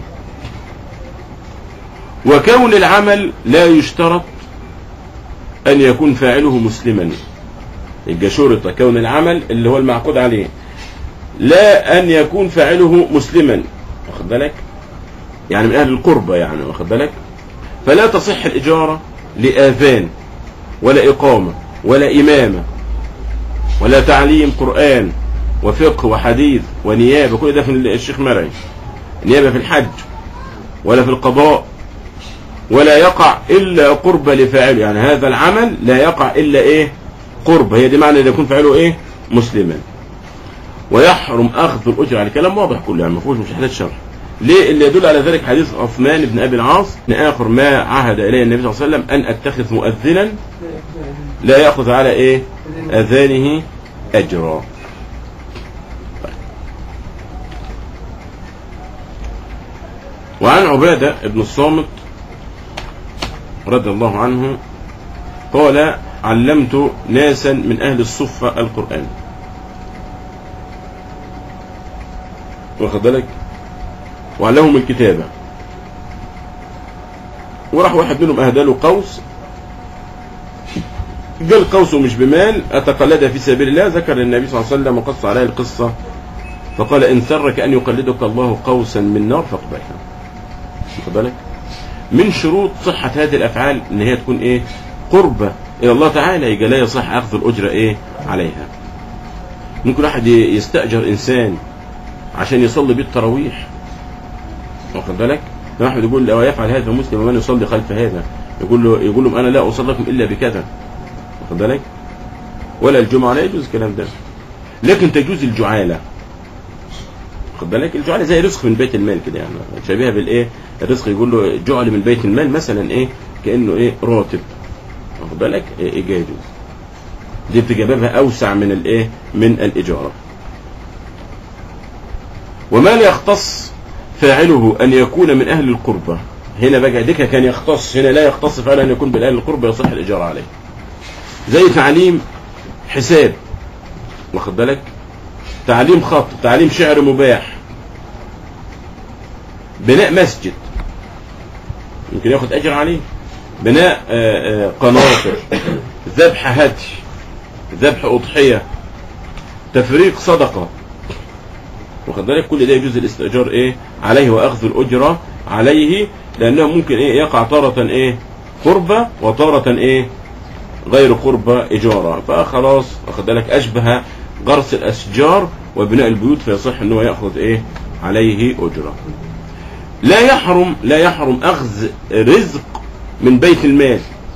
وكون العمل لا يشترط أن يكون فاعله مسلما يبقى شرط كون العمل اللي هو المعقود عليه لا أن يكون فاعله مسلما واخد بالك يعني من أهل القربة يعني واخد بالك فلا تصح الإجارة لآذان ولا إقامة ولا إمامة ولا تعليم قرآن وفقه وحديث ونيابة كل ده في الشيخ مرعي نيابة في الحج ولا في القضاء ولا يقع إلا قربة لفاعله يعني هذا العمل لا يقع إلا إيه قربة هي دي معنى أن يكون فاعله إيه مسلما ويحرم أخذ الأجر على كلام واضح كله يعني ما فيهوش مش حدث شرح ليه اللي يدل على ذلك حديث عثمان بن أبي العاص ان آخر ما عهد إليه النبي صلى الله عليه وسلم أن أتخذ مؤذنا لا يأخذ على إيه أذانه أجرا وعن عبادة بن الصامت رضي الله عنه قال علمت ناسا من أهل الصفة القرآن واخد بالك وعلمهم الكتابة وراح واحد منهم أهدى له قوس قال قوسه مش بمال أتقلدها في سبيل الله ذكر النبي صلى الله عليه وسلم وقص عليه القصة فقال إن سرك أن يقلدك الله قوسا من نار فاقبلها واخد بالك من شروط صحة هذه الأفعال إن هي تكون إيه قربة إلى الله تعالى يبقى لا يصح أخذ الأجرة إيه عليها ممكن واحد ي- يستأجر إنسان عشان يصلي بيه التراويح واخد بالك لما أحمد يقول لو يفعل هذا مسلم ومن يصلي خلف هذا يقول له يقول لهم أنا لا أصلكم إلا بكذا واخد بالك ولا الجمعة لا يجوز الكلام ده لكن تجوز الجعالة واخد بالك الجعالة زي رزق من بيت المال كده يعني شبيهة بالايه الرزق يقول له جعل من بيت المال مثلا ايه كأنه ايه راتب واخد بالك ايه إيه يجوز دي بتبقى بابها اوسع من الايه من الاجاره وما لا يختص فاعله ان يكون من اهل القربة هنا بقى ديك كان يختص هنا لا يختص فعلا ان يكون من اهل القربة يصح الاجاره عليه زي تعليم حساب واخد بالك تعليم خط تعليم شعر مباح بناء مسجد يمكن ياخد اجر عليه بناء آه، آه، قناطر ذبح هدي ذبح اضحيه تفريق صدقه واخد بالك كل ده يجوز الاستئجار ايه عليه واخذ الاجره عليه لانه ممكن ايه يقع تاره ايه قربه وتاره ايه غير قربة إجارة فخلاص واخد بالك أشبه غرس الأشجار وبناء البيوت فيصح أنه يأخذ إيه عليه أجرة لا يحرم لا يحرم أخذ رزق من بيت المال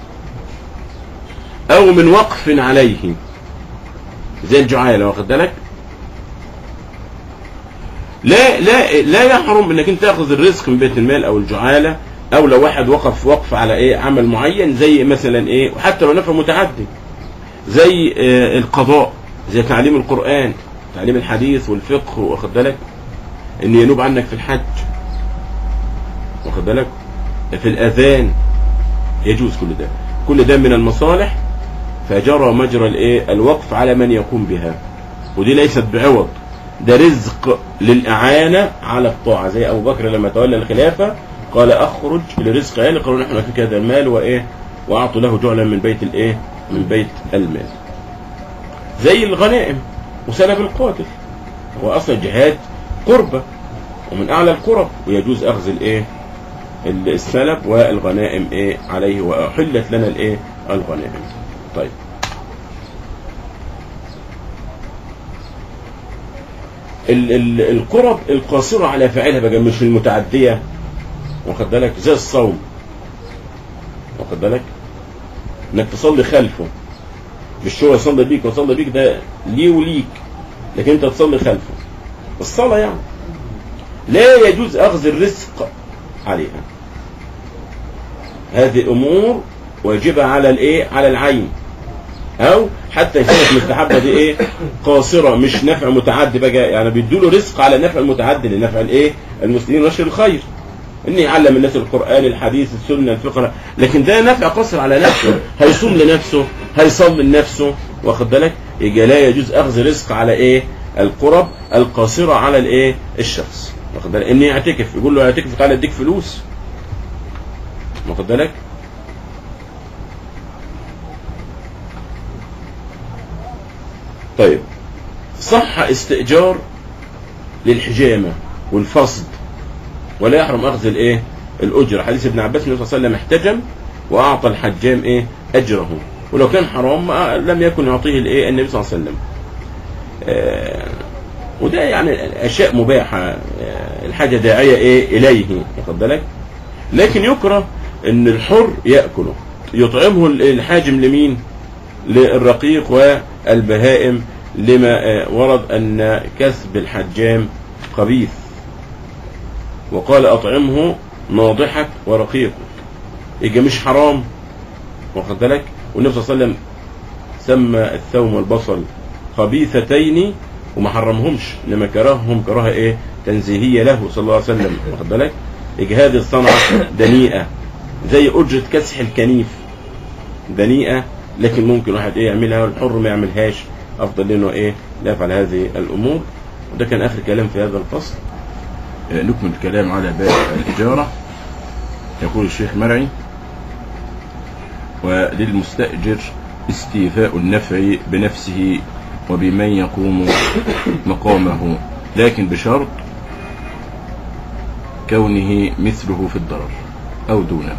أو من وقف عليه زي الجعالة واخد بالك لا لا لا يحرم انك انت تاخذ الرزق من بيت المال او الجعاله او لو واحد وقف وقف على ايه عمل معين زي مثلا ايه وحتى لو نفع متعدي زي آه القضاء زي تعليم القران تعليم الحديث والفقه واخد بالك ان ينوب عنك في الحج واخد بالك في الاذان يجوز كل ده كل ده من المصالح فجرى مجرى الايه الوقف على من يقوم بها ودي ليست بعوض ده رزق للإعانة على الطاعة زي أبو بكر لما تولى الخلافة قال أخرج لرزق أهلي قالوا نحن فيك هذا المال وإيه وأعطوا له جعلا من بيت الإيه من بيت المال زي الغنائم وسلب القاتل هو أصلا الجهاد قربة ومن أعلى القرب ويجوز أخذ الإيه السلب والغنائم إيه عليه وأحلت لنا الإيه الغنائم طيب ال ال القرب القاصرة على فاعلها بقى مش المتعدية واخد بالك زي الصوم واخد بالك انك تصلي خلفه مش هو يصلي بيك ويصلي بيك ده ليه وليك لكن انت تصلي خلفه الصلاة يعني لا يجوز اخذ الرزق عليها هذه امور واجبة على الايه على العين او حتى كانت مستحبه دي ايه قاصره مش نفع متعدي بقى يعني بيدوا له رزق على النفع المتعدي لنفع الايه المسلمين ونشر الخير ان يعلم الناس القران الحديث السنه الفقه لكن ده نفع قاصر على نفسه هيصوم لنفسه هيصلي لنفسه واخد بالك يبقى لا يجوز اخذ رزق على ايه القرب القاصره على الايه الشخص واخد بالك ان يعتكف يقول له اعتكف تعالى اديك فلوس واخد بالك طيب صح استئجار للحجامة والفصد ولا يحرم أخذ الإيه الأجرة حديث ابن عباس النبي صلى الله عليه وسلم احتجم وأعطى الحجام إيه أجره ولو كان حرام ما لم يكن يعطيه الإيه النبي صلى الله عليه وسلم آه وده يعني أشياء مباحة آه الحاجة داعية إيه إليه واخد بالك لكن يكره إن الحر يأكله يطعمه الحاجم لمين للرقيق والبهائم لما ورد أن كسب الحجام خبيث وقال أطعمه ناضحك ورقيقك يبقى مش حرام واخد بالك والنبي صلى الله عليه وسلم سمى الثوم والبصل خبيثتين وما حرمهمش انما كرههم كراهه ايه تنزيهيه له صلى الله عليه وسلم واخد بالك يبقى هذه الصنعه دنيئه زي اجره كسح الكنيف دنيئه لكن ممكن واحد ايه يعملها والحر ما يعملهاش افضل انه ايه لا يفعل هذه الامور وده كان اخر كلام في هذا الفصل نكمل الكلام على باب الاجاره يقول الشيخ مرعي وللمستاجر استيفاء النفع بنفسه وبمن يقوم مقامه لكن بشرط كونه مثله في الضرر او دونه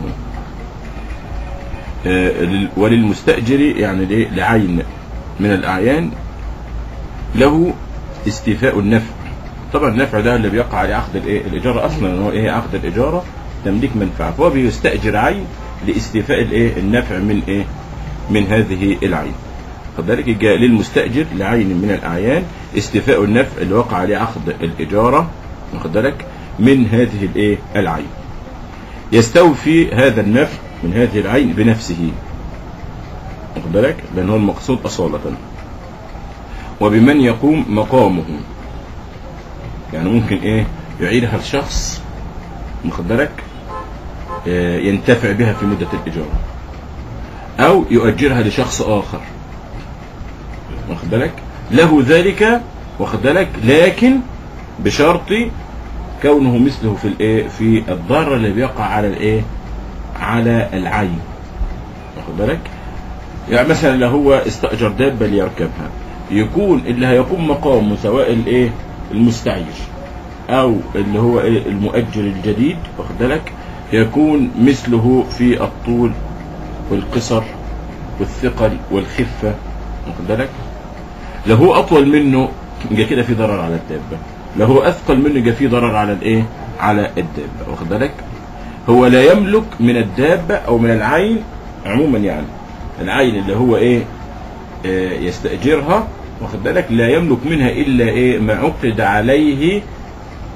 وللمستأجر يعني لعين من الأعيان له استيفاء النفع طبعا النفع ده اللي بيقع عليه عقد الايه الاجاره اصلا هو ايه عقد الاجاره تمليك منفعه فهو بيستاجر عين لاستيفاء الايه النفع من ايه من هذه العين فذلك جاء للمستاجر لعين من الاعيان استيفاء النفع اللي وقع عليه عقد الاجاره واخد بالك من هذه الايه العين يستوفي هذا النفع من هذه العين بنفسه واخد بالك لان هو المقصود اصاله وبمن يقوم مقامه يعني ممكن ايه يعيدها الشخص واخد بالك آه ينتفع بها في مدة الإجارة أو يؤجرها لشخص آخر واخد بالك له ذلك واخد بالك لكن بشرط كونه مثله في الايه في الضرر اللي بيقع على الايه على العين واخد بالك يعني مثلا لو هو استأجر دابة ليركبها يكون اللي هيقوم مقامه سواء الايه المستعير او اللي هو إيه المؤجر الجديد واخد بالك يكون مثله في الطول والقصر والثقل والخفة واخد بالك لو هو اطول منه يبقى كده في ضرر على الدابة لو هو اثقل منه يبقى في ضرر على الايه على الدابة واخد بالك هو لا يملك من الدابة او من العين عموما يعني العين اللي هو ايه آه يستأجرها واخد بالك لا يملك منها الا ايه ما عقد عليه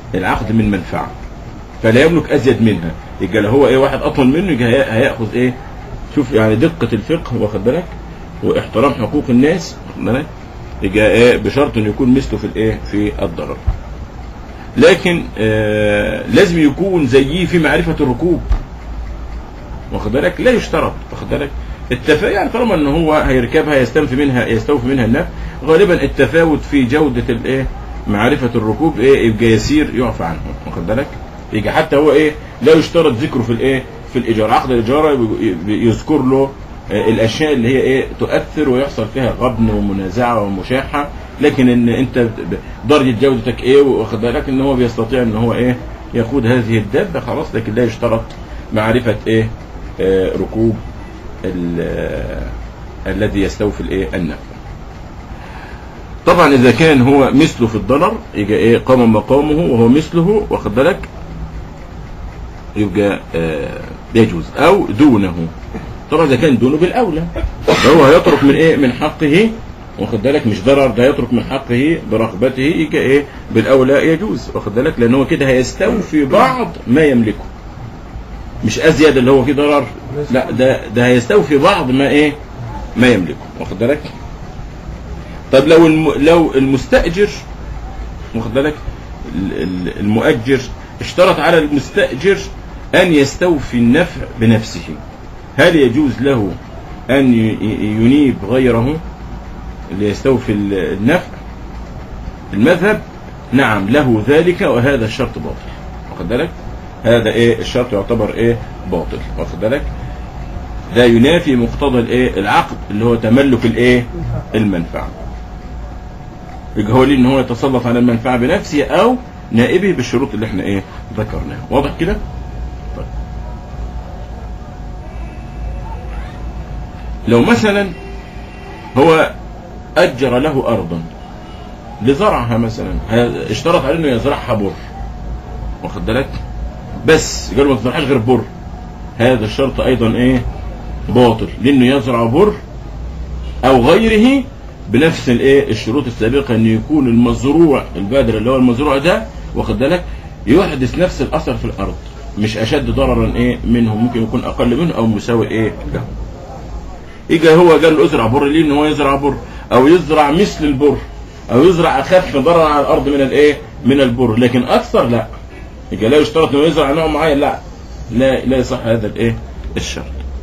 العقد من منفعه فلا يملك ازيد منها يبقى لو هو ايه واحد اطول منه يبقى هي- هياخذ ايه شوف يعني دقه الفقه واخد بالك واحترام حقوق الناس واخد بالك يبقى ايه بشرط انه يكون مثله في الايه في الضرر لكن آه لازم يكون زيه في معرفه الركوب واخد بالك لا يشترط واخد بالك التفا يعني طالما ان هو هيركبها يستنفي منها يستوفي منها النفع غالبا التفاوت في جوده الايه معرفه الركوب ايه يبقى يسير يعفى عنه واخد بالك يبقى حتى هو ايه لا يشترط ذكره في الايه في الايجار عقد الايجار ي- يذكر له آه، الاشياء اللي هي ايه تؤثر ويحصل فيها غبن ومنازعه ومشاحه لكن ان انت ب- درجه جودتك ايه واخد بالك ان هو بيستطيع ان هو ايه يقود هذه الدابه خلاص لكن لا يشترط معرفه ايه آه، ركوب ال- آه، الذي يستوفي الايه النفع طبعا اذا كان هو مثله في الضرر يبقى ايه قام مقامه وهو مثله واخد بالك يبقى آه، يجوز او دونه طبعا اذا كان دونه بالاولى فهو هيترك من ايه من حقه واخد بالك مش ضرر ده يترك من حقه برغبته يجي ايه بالاولى يجوز واخد بالك لان هو كده هيستوفي بعض ما يملكه مش ازيد اللي هو فيه ضرر لا ده ده هيستوفي بعض ما ايه ما يملكه واخد بالك طب لو الم... لو المستاجر واخد بالك ال- ال- المؤجر اشترط على المستاجر ان يستوفي النفع بنفسه هل يجوز له ان ي- ي- ينيب غيره ليستوفي ال- النفع المذهب نعم له ذلك وهذا الشرط باطل واخد بالك هذا ايه الشرط يعتبر ايه باطل واخد بالك ده ينافي مقتضى الايه العقد اللي هو تملك الايه المنفعه يبقى هو ليه ان هو يتسلط على المنفعه بنفسه او نائبه بالشروط اللي احنا ايه ذكرناها واضح كده طيب. لو مثلا هو اجر له ارضا لزرعها مثلا ه- اشترط عليه انه يزرعها بر واخد بالك بس قال له ما تزرعهاش غير بر هذا الشرط ايضا ايه باطل لانه يزرع بر او غيره بنفس الايه الشروط السابقه ان يكون المزروع البادر اللي هو المزروع ده واخد بالك يحدث نفس الاثر في الارض مش اشد ضررا ايه منه ممكن يكون اقل منه او مساوي ايه له يجي هو قال له ازرع بر ليه ان هو يزرع بر او يزرع مثل البر او يزرع اخف ضررا على الارض من الايه من البر لكن اكثر لا يجي لا يشترط انه يزرع نوع معين لا لا لا يصح هذا الايه الشرط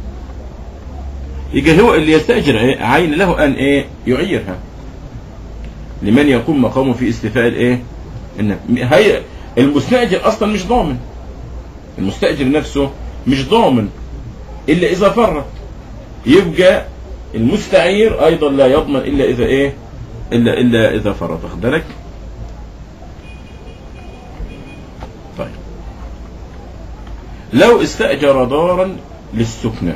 يجي هو اللي يستاجر إيه؟ عين له ان ايه يعيرها لمن يقوم مقامه في استيفاء الايه النفع هي المستاجر اصلا مش ضامن المستاجر نفسه مش ضامن الا اذا فرط يبقى المستعير ايضا لا يضمن الا اذا ايه الا الا اذا فرط واخد بالك طيب لو استاجر دارا للسكنى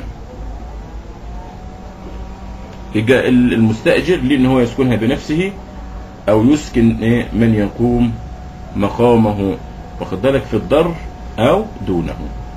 يبقى ال- المستاجر ليه ان هو يسكنها بنفسه او يسكن ايه من يقوم مقامه واخد بالك في الضر او دونه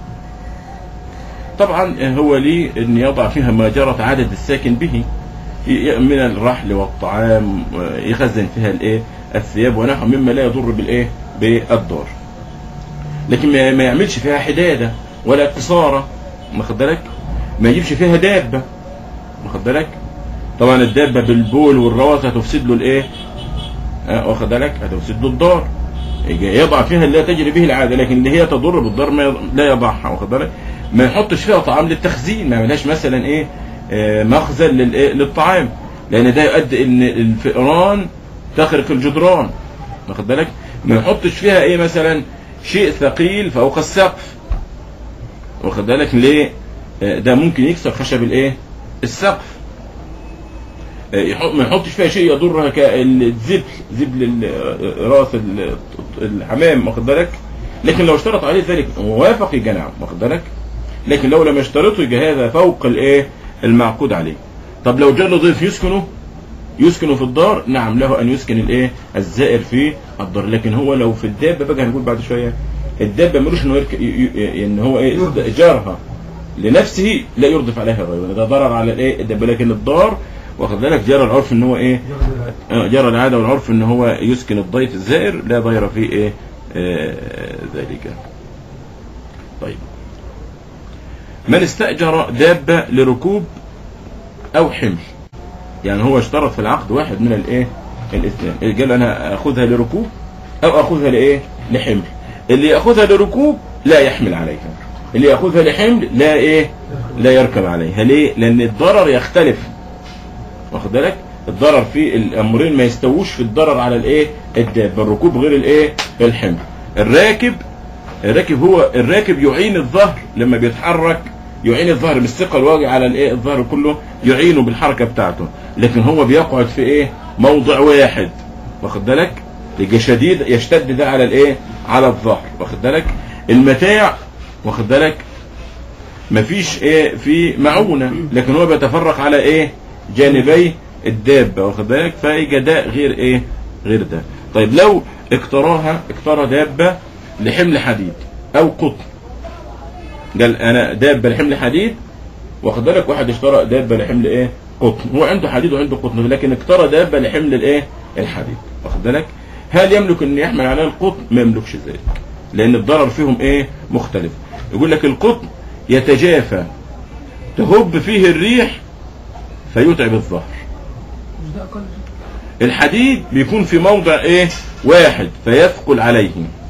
طبعا هو ليه ان يضع فيها ما جرت عدد الساكن به ي- من الرحل والطعام يخزن فيها الايه الثياب ونحو مما لا يضر بالايه بالدار لكن ما ما يعملش فيها حداده ولا قصاره واخد بالك ما يجيبش فيها دابه واخد بالك طبعا الدابه بالبول والروث هتفسد له الايه آه، واخد بالك هتفسد له الدار يجي يضع فيها اللي لا تجري به العاده لكن اللي هي تضر بالدار ما يض- لا يضعها واخد بالك ما يحطش فيها طعام للتخزين ما يعملهاش مثلا ايه آه، مخزن للإيه؟ للطعام لان ده يؤدي ان الفئران تخرق الجدران واخد بالك ما يحطش فيها ايه مثلا شيء ثقيل فوق السقف واخد بالك ليه آه، ده ممكن يكسر خشب الايه السقف آه، يحط- ما يحطش فيها شيء يضرها كالزبل زبل ال- راس ال- الحمام واخد بالك لكن لو اشترط عليه ذلك ووافق يبقى نعم واخد بالك لكن لو لم يشترطه يبقى هذا فوق الايه المعقود عليه طب لو جاء له ضيف يسكنه يسكن في الدار نعم له ان يسكن الايه الزائر في الدار لكن هو لو في الدابه بقى هنقول بعد شويه الدابه ملوش انه يرك... ي... ي... ان هو ايه يرضف. جارها لنفسه لا يرضف عليها غيره ده ضرر على الايه الدابه لكن الدار واخد بالك جرى العرف ان هو ايه آه، جرى العاده والعرف ان هو يسكن الضيف الزائر لا ضير فيه ايه آه، ذلك طيب من استأجر دابة لركوب أو حمل يعني هو اشترط في العقد واحد من الايه الاثنين قال انا اخذها لركوب او اخذها لايه لحمل اللي ياخذها لركوب لا يحمل عليها اللي ياخذها لحمل لا ايه لا يركب عليها ليه لان الضرر يختلف واخد بالك الضرر في الامرين ما يستووش في الضرر على الايه الدابه الركوب غير الايه الحمل الراكب الراكب هو الراكب يعين الظهر لما بيتحرك يعين الظهر بالثقل الواقع على الايه الظهر كله يعينه بالحركه بتاعته لكن هو بيقعد في ايه موضع واحد واخد بالك يبقى شديد يشتد ده على الايه على الظهر واخد بالك المتاع واخد بالك مفيش ايه في معونه لكن هو بيتفرق على ايه جانبي الدابه واخد بالك فيجي ده غير ايه غير ده طيب لو اقتراها اقترى دابه لحمل حديد او قطن قال انا دابه لحمل حديد واخد بالك واحد اشترى دابه لحمل ايه قطن هو عنده حديد وعنده قطن لكن اقترى دابه لحمل الايه الحديد واخد بالك هل يملك ان يحمل عليها القطن ما يملكش ذلك لان الضرر فيهم ايه مختلف يقول لك القطن يتجافى تهب فيه الريح فيتعب الظهر مش ده اقل الحديد بيكون في موضع ايه واحد فيثقل عليه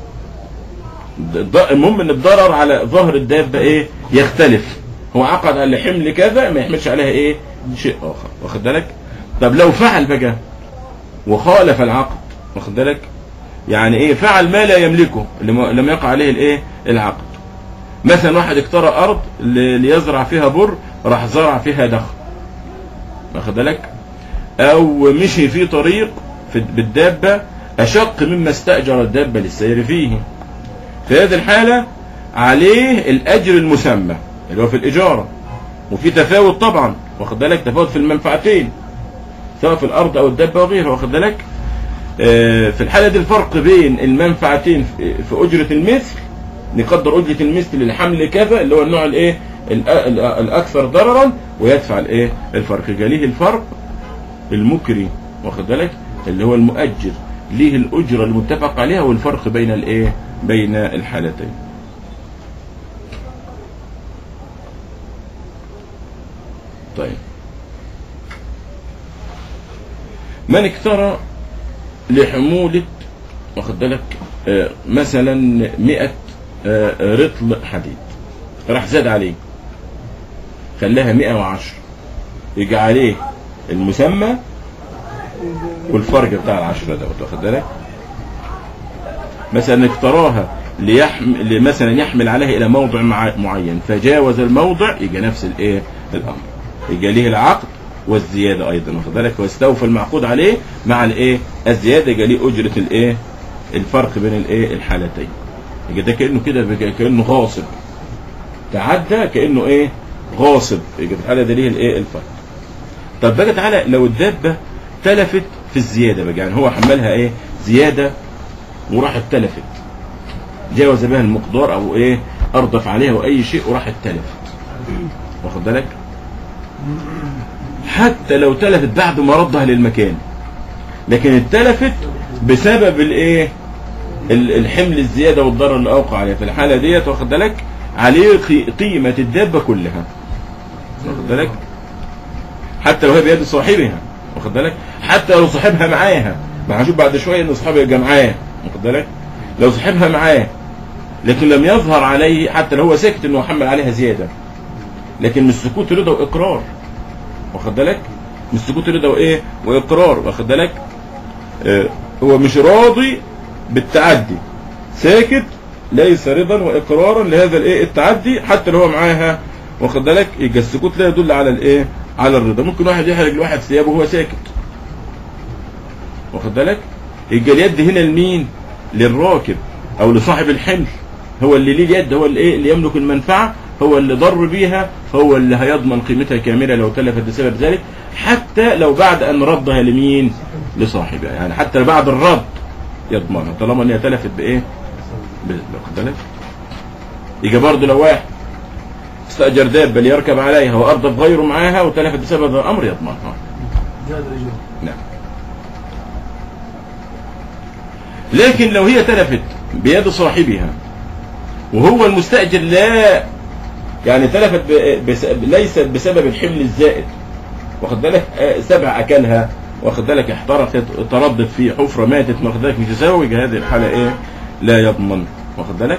الض- المهم ان الضرر على ظهر الدابه ايه يختلف هو عقد على حمل كذا ما يحملش عليها ايه شيء اخر واخد بالك طب لو فعل بقى وخالف العقد واخد بالك يعني ايه فعل ما لا يملكه اللي ما- لم يقع عليه الايه العقد مثلا واحد اقترى ارض ل- ليزرع فيها بر راح زرع فيها دخل واخد بالك او مشي في طريق في بالدابة اشق مما استأجر الدابة للسير فيه في هذه الحالة عليه الاجر المسمى اللي هو في الاجارة وفي تفاوت طبعا واخد بالك تفاوت في المنفعتين سواء في الارض او الدابة وغيرها واخد بالك آه، في الحالة دي الفرق بين المنفعتين في في اجرة المثل نقدر اجرة المثل للحمل كذا اللي هو النوع الايه الأ- الأ- الاكثر ضررا ويدفع الايه الفرق جاليه الفرق المكري واخد بالك اللي هو المؤجر ليه الاجره المتفق عليها والفرق بين الايه بين الحالتين طيب من اكترى لحمولة واخد بالك آه، مثلا 100 آه، رطل حديد راح زاد عليه خلاها 110 يجي عليه المسمى والفرق بتاع العشرة دوت واخد بالك مثلا اقتراها ليحمل مثلا يحمل عليها الى موضع مع- معين فجاوز الموضع يجي نفس الايه الامر يجي ليه العقد والزياده ايضا واخد بالك واستوفى المعقود عليه مع الايه الزياده يجي ليه اجره الايه الفرق بين الايه الحالتين يجي ده كانه كده بقى كانه غاصب تعدى كانه ايه غاصب يجي في الحاله دي ليه الايه الفرق طب بقى تعالى لو الدابه تلفت في الزياده بقى يعني هو حملها ايه زياده وراحت تلفت جاوز بها المقدار او ايه اردف عليها او اي شيء وراحت تلفت واخد بالك حتى لو تلفت بعد ما ردها للمكان لكن اتلفت بسبب الايه ال- الحمل الزياده والضرر اللي اوقع عليها في الحاله ديت واخد بالك عليه قي- قيمه الدابه كلها واخد بالك حتى لو هي بيد صاحبها واخد بالك حتى لو صاحبها معاها ما هنشوف بعد شويه ان صاحبها يبقى معاه واخد بالك لو صاحبها معاه لكن لم يظهر عليه حتى لو هو ساكت انه حمل عليها زياده لكن من السكوت رضا واقرار واخد بالك من السكوت رضا وايه واقرار واخد بالك آه هو مش راضي بالتعدي ساكت ليس رضا واقرارا لهذا الايه التعدي حتى لو هو معاها واخد بالك يبقى السكوت لا يدل على الايه على الرضا ممكن واحد يحرج لواحد ثيابه وهو ساكت واخد بالك يبقى اليد هنا لمين للراكب او لصاحب الحمل هو اللي ليه اليد هو اللي ايه اللي يملك المنفعه هو اللي ضر بيها هو اللي هيضمن قيمتها كامله لو تلفت بسبب ذلك حتى لو بعد ان ردها لمين لصاحبها يعني حتى لو بعد الرد يضمنها طالما ان هي تلفت بايه ب- واخد بالك يجي برضه لو واحد استأجر دابة ليركب عليها وأردف غيره معاها وتلفت بسبب هذا الأمر يضمنها زاد رجل نعم لكن لو هي تلفت بيد صاحبها وهو المستأجر لا يعني تلفت ب- بس- ليست بسبب الحمل الزائد واخد بالك آه، سبع اكلها واخد بالك احترقت تردد في حفره ماتت واخد بالك متزوج هذه الحاله ايه لا يضمن واخد بالك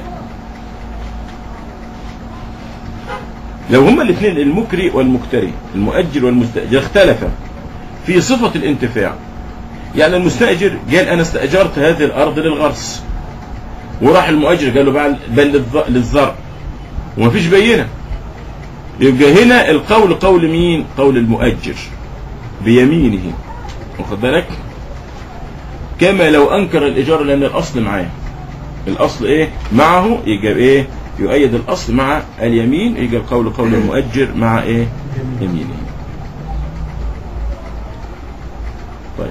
لو هما الاثنين المكري والمكتري المؤجر والمستأجر اختلفا في صفة الانتفاع يعني المستأجر قال أنا استأجرت هذه الأرض للغرس وراح المؤجر قال له بقى بل للز- للزرع ومفيش بينة يبقى هنا القول قول مين قول المؤجر بيمينه واخد بالك كما لو انكر الايجار لان الاصل معاه الاصل ايه معه يبقى ايه يؤيد الاصل مع اليمين يبقى القول قول المؤجر مع ايه يمينه طيب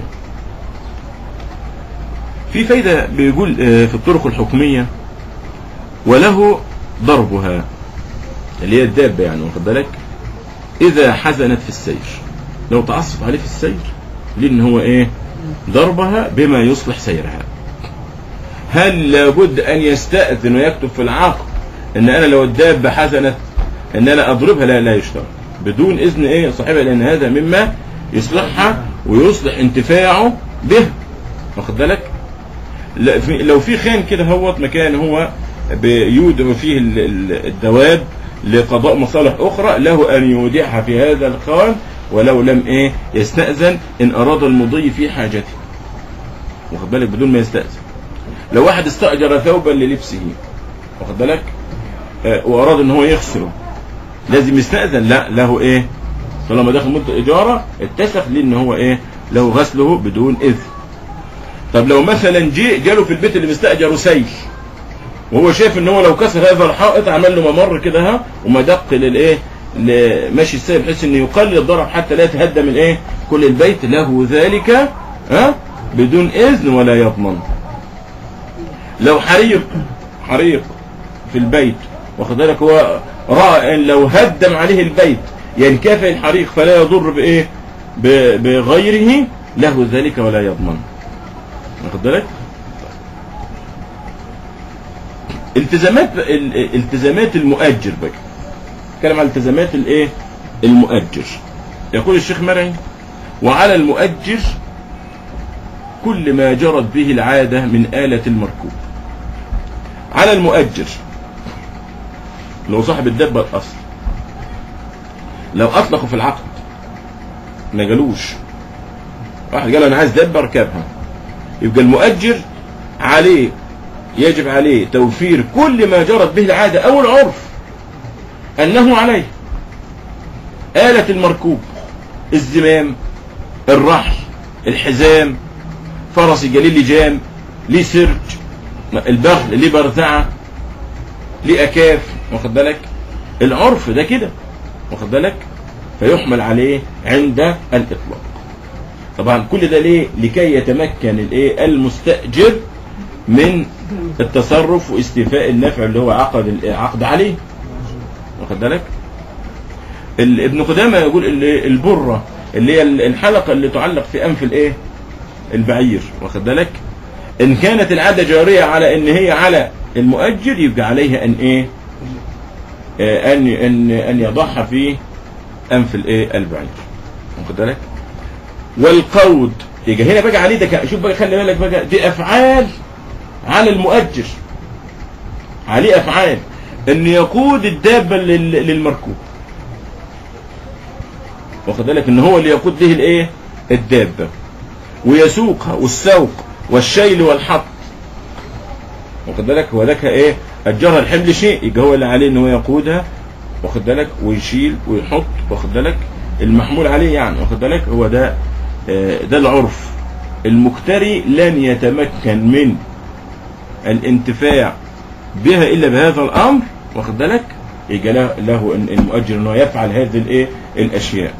في فايدة بيقول آه، في الطرق الحكمية وله ضربها اللي هي الدابة يعني واخد بالك إذا حزنت في السير لو تعصف عليه في السير لأن هو إيه ضربها بما يصلح سيرها هل لابد أن يستأذن ويكتب في العقد إن أنا لو الدابة حزنت إن أنا أضربها لا لا يشترط بدون إذن إيه صاحبها لأن هذا مما يصلحها ويصلح انتفاعه به واخد بالك لا في لو في خان كده هوت مكان هو بيودع فيه ال- ال- الدواب لقضاء مصالح اخرى له ان يودعها في هذا الخان ولو لم ايه يستأذن ان اراد المضي في حاجته واخد بالك بدون ما يستأذن لو واحد استأجر ثوبا للبسه واخد بالك آه، واراد ان هو يغسله لازم يستأذن لا له ايه طالما داخل مدة اجارة اتسخ ليه ان هو ايه له غسله بدون اذن طب لو مثلا جه جاله في البيت اللي مستأجره سيل وهو شايف ان هو لو كسر هذا الحائط عمل له ممر كده ها ومدق للايه ماشي السيل بحيث انه يقلل الضرر حتى لا يتهدم الايه كل البيت له ذلك ها بدون اذن ولا يضمن لو حريق حريق في البيت واخد بالك هو راى ان لو هدم عليه البيت ينكفئ الحريق فلا يضر بايه ب- بغيره له ذلك ولا يضمن واخد بالك التزامات ال- التزامات المؤجر بقى نتكلم عن التزامات الايه المؤجر يقول الشيخ مرعي وعلى المؤجر كل ما جرت به العادة من آلة المركوب على المؤجر لو صاحب الدبة الأصل لو أطلقوا في العقد ما قالوش واحد قال أنا عايز دبة اركبها يبقى المؤجر عليه يجب عليه توفير كل ما جرت به العادة أو العرف أنه عليه آلة المركوب الزمام الرحل الحزام فرس جليل لجام ليه سرج البغل ليه برزعة ليه أكاف واخد بالك العرف ده كده واخد بالك فيحمل عليه عند الإطلاق طبعا كل ده ليه لكي يتمكن الايه المستأجر من التصرف واستيفاء النفع اللي هو عقد العقد عليه واخد بالك ال- ابن قدامه يقول ال- البره اللي هي ال- الحلقه اللي تعلق في انف الايه البعير واخد بالك ان كانت العاده جاريه على ان هي على المؤجر يبقى عليه ان ايه آه، ان ان ان يضعها في انف الايه البعير واخد بالك والقود يبقى هنا بقى عليه ده ك- شوف بقى خلي بالك بقى دي افعال على المؤجر عليه افعال ان يقود الدابه لل- للمركوب واخد بالك ان هو اللي يقود به الايه الدابه ويسوقها والسوق والشيل والحط واخد بالك هو ذاك ايه اجرها الحمل شيء يبقى هو اللي عليه ان هو يقودها واخد بالك ويشيل ويحط واخد بالك المحمول عليه يعني واخد بالك هو ده آه، ده العرف المكتري لن يتمكن من الانتفاع بها الا بهذا الامر واخد بالك يبقى له, له إن- المؤجر انه يفعل هذه الايه الاشياء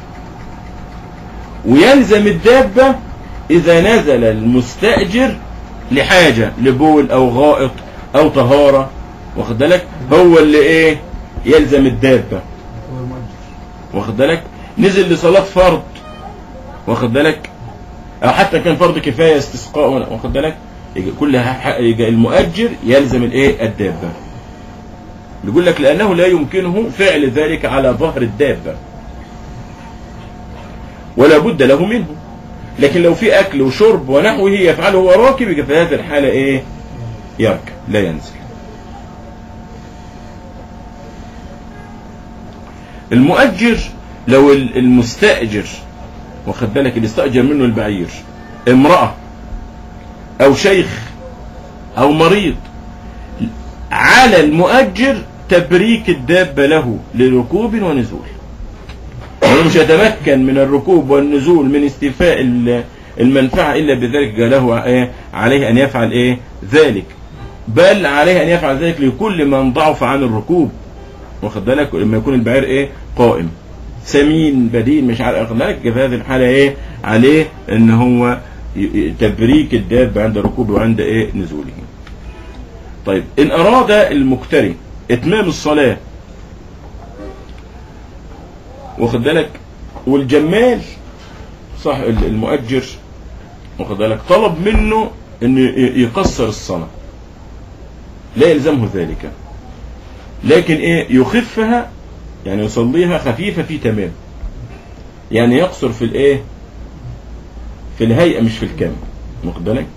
ويلزم الدابه اذا نزل المستاجر لحاجه لبول او غائط او طهاره واخد بالك هو اللي ايه يلزم الدابه هو المؤجر واخد بالك نزل لصلاه فرض واخد بالك او حتى كان فرض كفايه استسقاء ولا- واخد بالك يجي كل ح- يجي المؤجر يلزم الايه الدابه يقول لك لانه لا يمكنه فعل ذلك على ظهر الدابه ولا بد له منه لكن لو في اكل وشرب ونحوه يفعله وهو راكب يبقى في هذه الحاله ايه يركب لا ينزل المؤجر لو ال- المستأجر واخد بالك اللي استأجر منه البعير امرأة أو شيخ أو مريض على المؤجر تبريك الدابة له لركوب ونزول هو مش يتمكن من الركوب والنزول من استيفاء ال- المنفعة إلا بذلك قال له إيه؟ عليه أن يفعل إيه ذلك بل عليه أن يفعل ذلك لكل من ضعف عن الركوب واخد بالك لما يكون البعير ايه قائم سمين بدين مش عارف واخد بالك في هذه الحاله ايه عليه ان هو ي- ي- تبريك الدابه عند ركوبه وعند ايه نزوله طيب ان اراد المقتري اتمام الصلاه واخد بالك والجمال صح ال- المؤجر واخد بالك طلب منه انه ي- يقصر الصلاه لا يلزمه ذلك لكن ايه يخفها يعني يصليها خفيفة في تمام يعني يقصر في الايه في الهيئة مش في الكم واخد بالك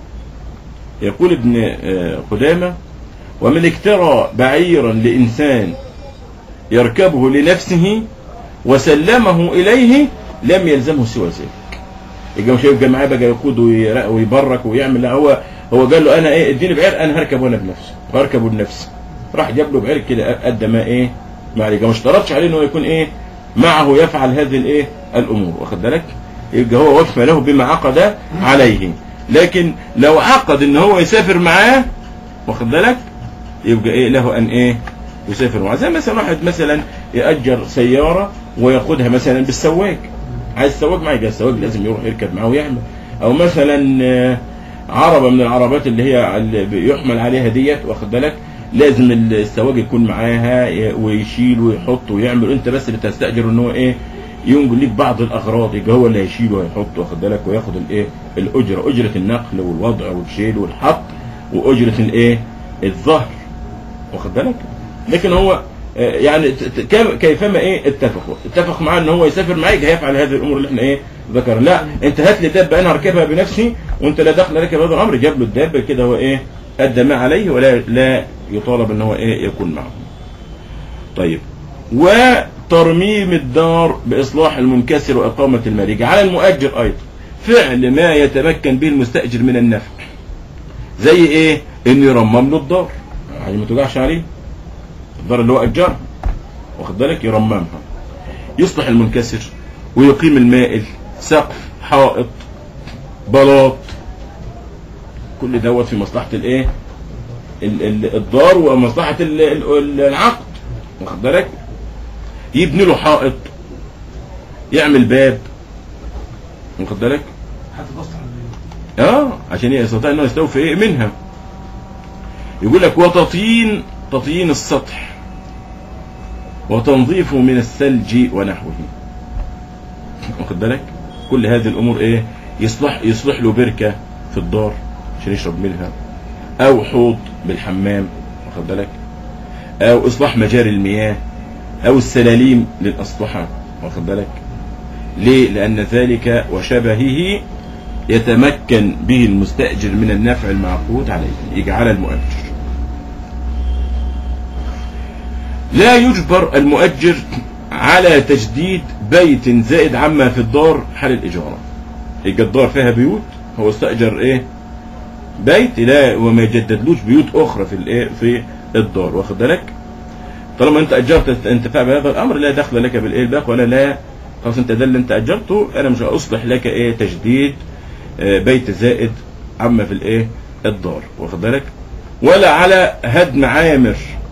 يقول ابن آه، قدامة ومن اكترى بعيرا لإنسان يركبه لنفسه وسلمه إليه لم يلزمه سوى ذلك يبقى مش هيبقى معاه بقى يقود ويرق- ويبرك ويعمل لا هو هو قال له انا ايه اديني بعير انا هركب وانا بنفسي وهركبه بنفسي راح جاب له بعير كده قد ما ايه ما عليه ما اشترطش عليه انه يكون ايه معه يفعل هذه الايه الامور واخد بالك يبقى هو وفى له بما عقد عليه لكن لو عقد ان هو يسافر معاه واخد بالك يبقى ايه له ان ايه يسافر معاه زي مثلا واحد مثلا يأجر سيارة وياخدها مثلا بالسواق عايز سواق معاه يبقى السواق لازم يروح يركب معاه ويعمل او مثلا آه، عربة من العربات اللي هي اللي بيحمل عليها ديت واخد بالك لازم السواق يكون معاها ي- ويشيل ويحط ويعمل انت بس اللي تستأجر ان هو ايه ينقل ليك بعض الاغراض يبقى هو اللي هيشيل ويحط واخد بالك وياخد الايه الاجره اجره النقل والوضع والشيل والحط واجره الايه الظهر واخد بالك لكن هو آه، يعني ت- ت- كم- كيفما ايه اتفقوا اتفق معاه ان هو يسافر معاك هيفعل هذه الامور اللي احنا ايه ذكر لا انت هات لي دابه انا هركبها بنفسي وانت لا دخل لك بهذا الامر جاب له الدابه كده هو ايه ادى ما عليه ولا لا يطالب ان هو ايه يكون معه طيب وترميم الدار باصلاح المنكسر واقامه المريج على المؤجر ايضا فعل ما يتمكن به المستاجر من النفع زي ايه انه يرمم له الدار يعني ما توجعش عليه الدار اللي هو اجرها واخد بالك يرممها يصلح المنكسر ويقيم المائل سقف حائط بلاط كل دوت في مصلحه الايه ال- ال- الدار ومصلحه ال- ال- العقد واخد بالك يبني له حائط يعمل باب واخد بالك حتى تصلح لل- اه عشان يستطيع انه يستوفي ايه منها يقول لك وتطين تطين السطح وتنظيفه من الثلج ونحوه واخد بالك كل هذه الامور ايه يصلح يصلح له بركه في الدار عشان يشرب منها او حوض بالحمام واخد بالك او اصلاح مجاري المياه او السلاليم للاسطحه واخد بالك ليه لان ذلك وشبهه يتمكن به المستأجر من النفع المعقود عليه يجعل المؤجر لا يجبر المؤجر على تجديد بيت زائد عما في الدار حال الإجارة يبقى الدار فيها بيوت هو استأجر ايه بيت لا وما يجددلوش بيوت أخرى في الايه في الدار واخد بالك طالما انت اجرت انتفاع بهذا الامر لا دخل لك بالايه الباقي ولا لا خلاص انت ده اللي انت اجرته انا مش هاصلح لك ايه تجديد آه، بيت زائد عما في الايه الدار واخد بالك ولا على هدم عامر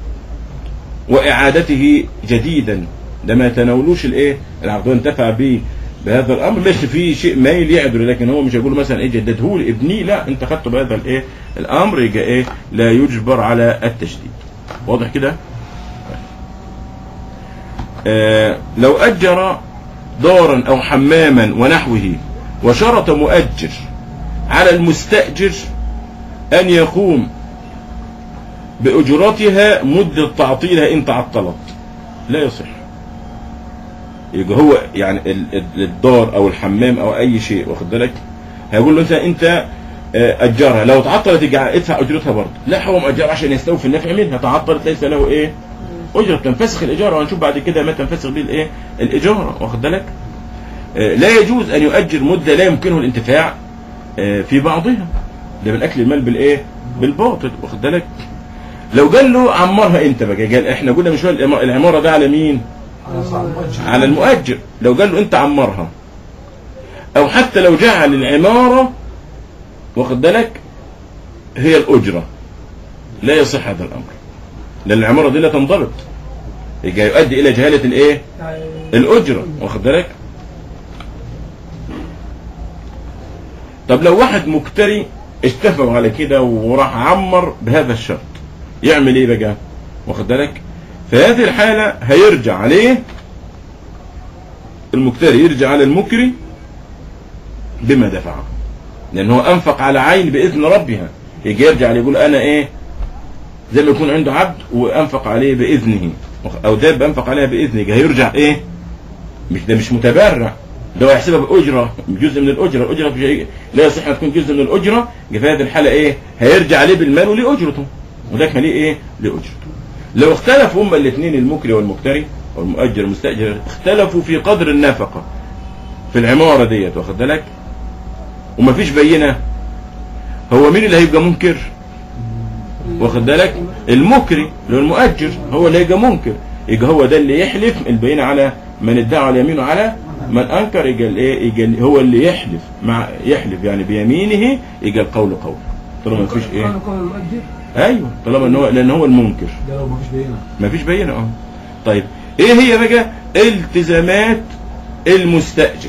واعادته جديدا ده ما يتناولوش الايه العقد انتفع به بهذا الامر ليس في شيء مايل يعدل لكن هو مش هيقول مثلا ايه جدده لي ابني لا انت خدته بهذا الايه الامر يبقى ايه لا يجبر على التجديد واضح كده آه لو اجر دارا او حماما ونحوه وشرط مؤجر على المستأجر أن يقوم بأجرتها مدة تعطيلها إن تعطلت لا يصح يبقى هو يعني ال- ال- الدار أو الحمام أو أي شيء واخد بالك هيقول له أنت أنت آه، أجرها لو تعطلت يجع- ادفع أجرتها برضه لا هو مأجر عشان يستوفي النفع منها تعطلت ليس له إيه أجرة تنفسخ الإجارة وهنشوف بعد كده ما تنفسخ به الإيه الإجارة واخد بالك آه، لا يجوز أن يؤجر مدة لا يمكنه الانتفاع آه، في بعضها ده من أكل المال بالإيه بالباطل واخد بالك لو قال له عمرها انت بقى قال احنا قلنا من شويه الإما- العماره ده على مين على صاحب المؤجر. على المؤجر لو قال له انت عمرها او حتى لو جعل العماره واخد بالك هي الاجره لا يصح هذا الامر لان العماره دي لا تنضبط يبقى يؤدي الى جهاله الايه الاجره واخد بالك طب لو واحد مكتري اتفقوا على كده وراح عمر بهذا الشرط يعمل ايه بقى واخد بالك في هذه الحالة هيرجع عليه المكتري يرجع على المكري بما دفعه لان هو انفق على عين باذن ربها يجي يرجع عليه يقول انا ايه زي ما يكون عنده عبد وانفق عليه باذنه او داب انفق عليها باذنه يجي هيرجع ايه مش ده مش متبرع ده هو يحسبها باجره جزء من الاجره الاجره في شيء لا يصح ان تكون جزء من الاجره يبقى في هذه الحاله ايه هيرجع عليه بالمال ولاجرته وذاك ليه ايه لاجرته لو اختلفوا هما الاثنين المكري والمكتري او المؤجر والمستاجر اختلفوا في قدر النفقه في العماره ديت واخد بالك ومفيش بينه هو مين اللي هيبقى منكر واخد بالك المكري اللي هو المؤجر هو اللي هيبقى منكر يبقى هو ده اللي يحلف البينه على من ادعى على يمينه على من انكر يبقى الايه يبقى هو اللي يحلف مع يحلف يعني بيمينه يبقى القول قول طالما مفيش ايه قال قول المؤجر ايوه طالما ان هو لان هو المنكر ده لو مفيش بينه مفيش بينه اه طيب ايه هي بقى التزامات المستاجر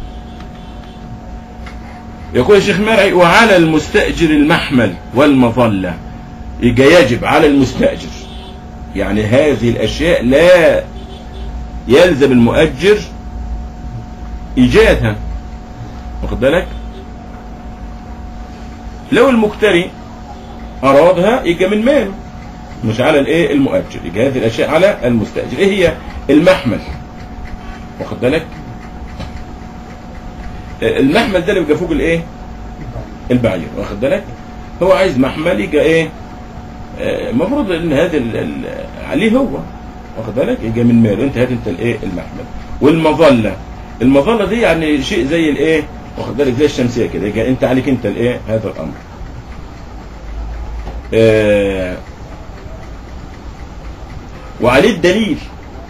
يقول الشيخ مرعي وعلى المستاجر المحمل والمظله يبقى يجب على المستاجر يعني هذه الاشياء لا يلزم المؤجر ايجادها واخد بالك لو المكتري ارادها يبقى من ماله مش على الايه المؤجر يبقى هذه الاشياء على المستاجر ايه هي المحمل واخد بالك آه، المحمل ده اللي بيبقى فوق الايه البعير واخد بالك هو عايز محمل يبقى ايه آه، المفروض ان هذا ال- ال- عليه هو واخد بالك يبقى من ماله انت هات انت الايه المحمل والمظله المظله دي يعني شيء زي الايه واخد بالك زي الشمسيه كده يبقى انت عليك انت الايه هذا الامر آه، وعليه الدليل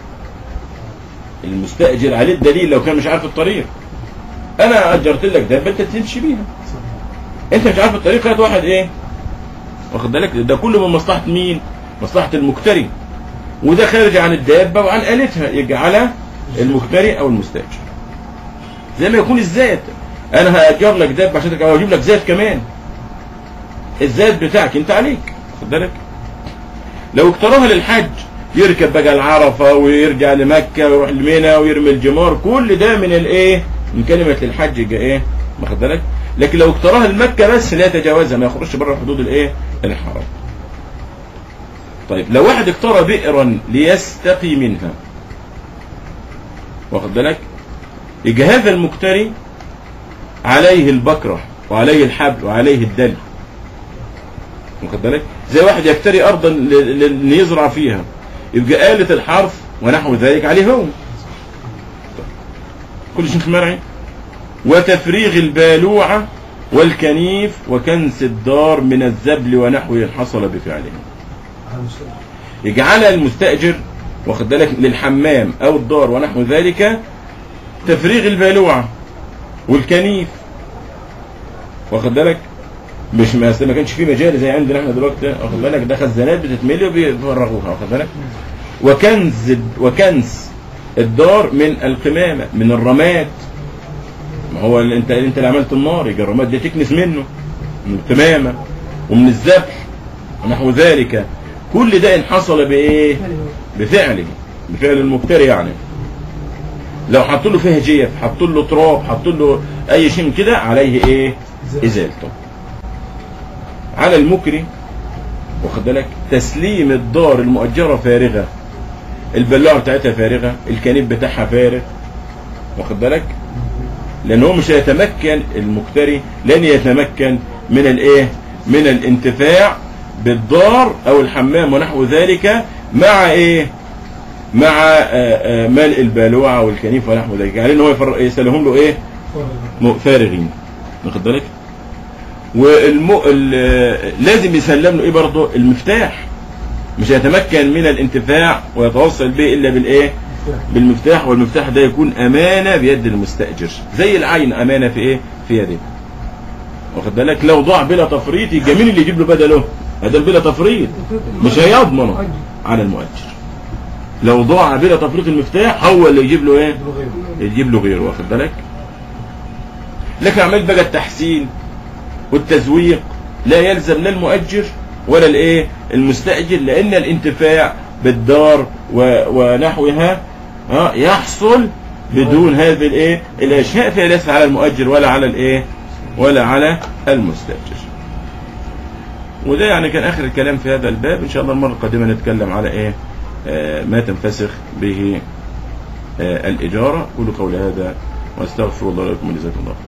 المستأجر عليه الدليل لو كان مش عارف الطريق انا اجرت لك دابه انت تمشي بيها انت مش عارف الطريق هات واحد ايه واخد بالك ده كله من مصلحه مين مصلحه المكتري وده خارج عن الدابه وعن آلتها يجي على المكتري او المستاجر زي ما يكون الزاد انا هاجر لك دابه عشان تركب واجيب لك زاد كمان الزاد بتاعك انت عليك واخد بالك لو اقتراها للحج يركب بقى العرفة ويرجع لمكة ويروح لمنى ويرمي الجمار كل ده من الايه من كلمة للحج يبقى ايه واخد بالك لكن لو اقتراها لمكة بس لا يتجاوزها ما يخرجش بره حدود الايه الحرم طيب لو واحد اقترى بئرا ليستقي منها واخد بالك يبقى هذا المكتري عليه البكرة وعليه الحبل وعليه الدلو واخد بالك زي واحد يكتري ارضا ل- ل- ليزرع فيها يبقى آلة الحرث ونحو ذلك عليه هو كل شيء مرعي وتفريغ البالوعة والكنيف وكنس الدار من الزبل ونحوه حصل بفعله على المستأجر. يجعل المستأجر واخد بالك للحمام أو الدار ونحو ذلك تفريغ البالوعة والكنيف واخد بالك مش ما أصل ما كانش في مجال زي عندنا احنا دلوقتي واخد بالك ده خزانات بتتملي وبيفرغوها واخد بالك وكنز وكنز الدار من القمامة من الرماد ما هو اللي انت انت اللي عملت النار يبقى الرماد دي تكنس منه من القمامة ومن الذبح ونحو ذلك كل ده ان حصل بايه بفعله بفعل المبتري يعني لو حط له فيها جيف حط له تراب حط له اي شيء من كده عليه ايه ازالته على المكري واخد بالك تسليم الدار المؤجره فارغه البلاعه بتاعتها فارغه الكنيب بتاعها فارغ واخد بالك لان هو مش هيتمكن المكتري لن يتمكن من الايه من الانتفاع بالدار او الحمام ونحو ذلك مع ايه مع آه، آه، ملء البالوعه والكنيف ونحو ذلك يعني ان هو يفر- يسلمهم له ايه م- فارغين واخد بالك والم... ال- لازم يسلم له ايه برضه المفتاح مش هيتمكن من الانتفاع ويتوصل به الا بالايه بالمفتاح والمفتاح ده يكون امانه بيد المستاجر زي العين امانه في ايه في يده واخد بالك لو ضاع بلا تفريط يبقى مين اللي يجيب له بدله هذا بلا تفريط مش هيضمنه على المؤجر لو ضاع بلا تفريط المفتاح هو اللي يجيب له ايه يجيب له غيره واخد بالك لكن عمال بقى التحسين والتزويق لا يلزم لا المؤجر ولا الايه المستاجر لان الانتفاع بالدار و- ونحوها ها، يحصل بدون هذه الايه الاشياء فهي ليست على المؤجر ولا على الايه ولا على المستاجر وده يعني كان اخر الكلام في هذا الباب ان شاء الله المره القادمه نتكلم على ايه آه ما تنفسخ به آه الاجاره قولوا قولي هذا واستغفر الله لكم ولجزاكم الله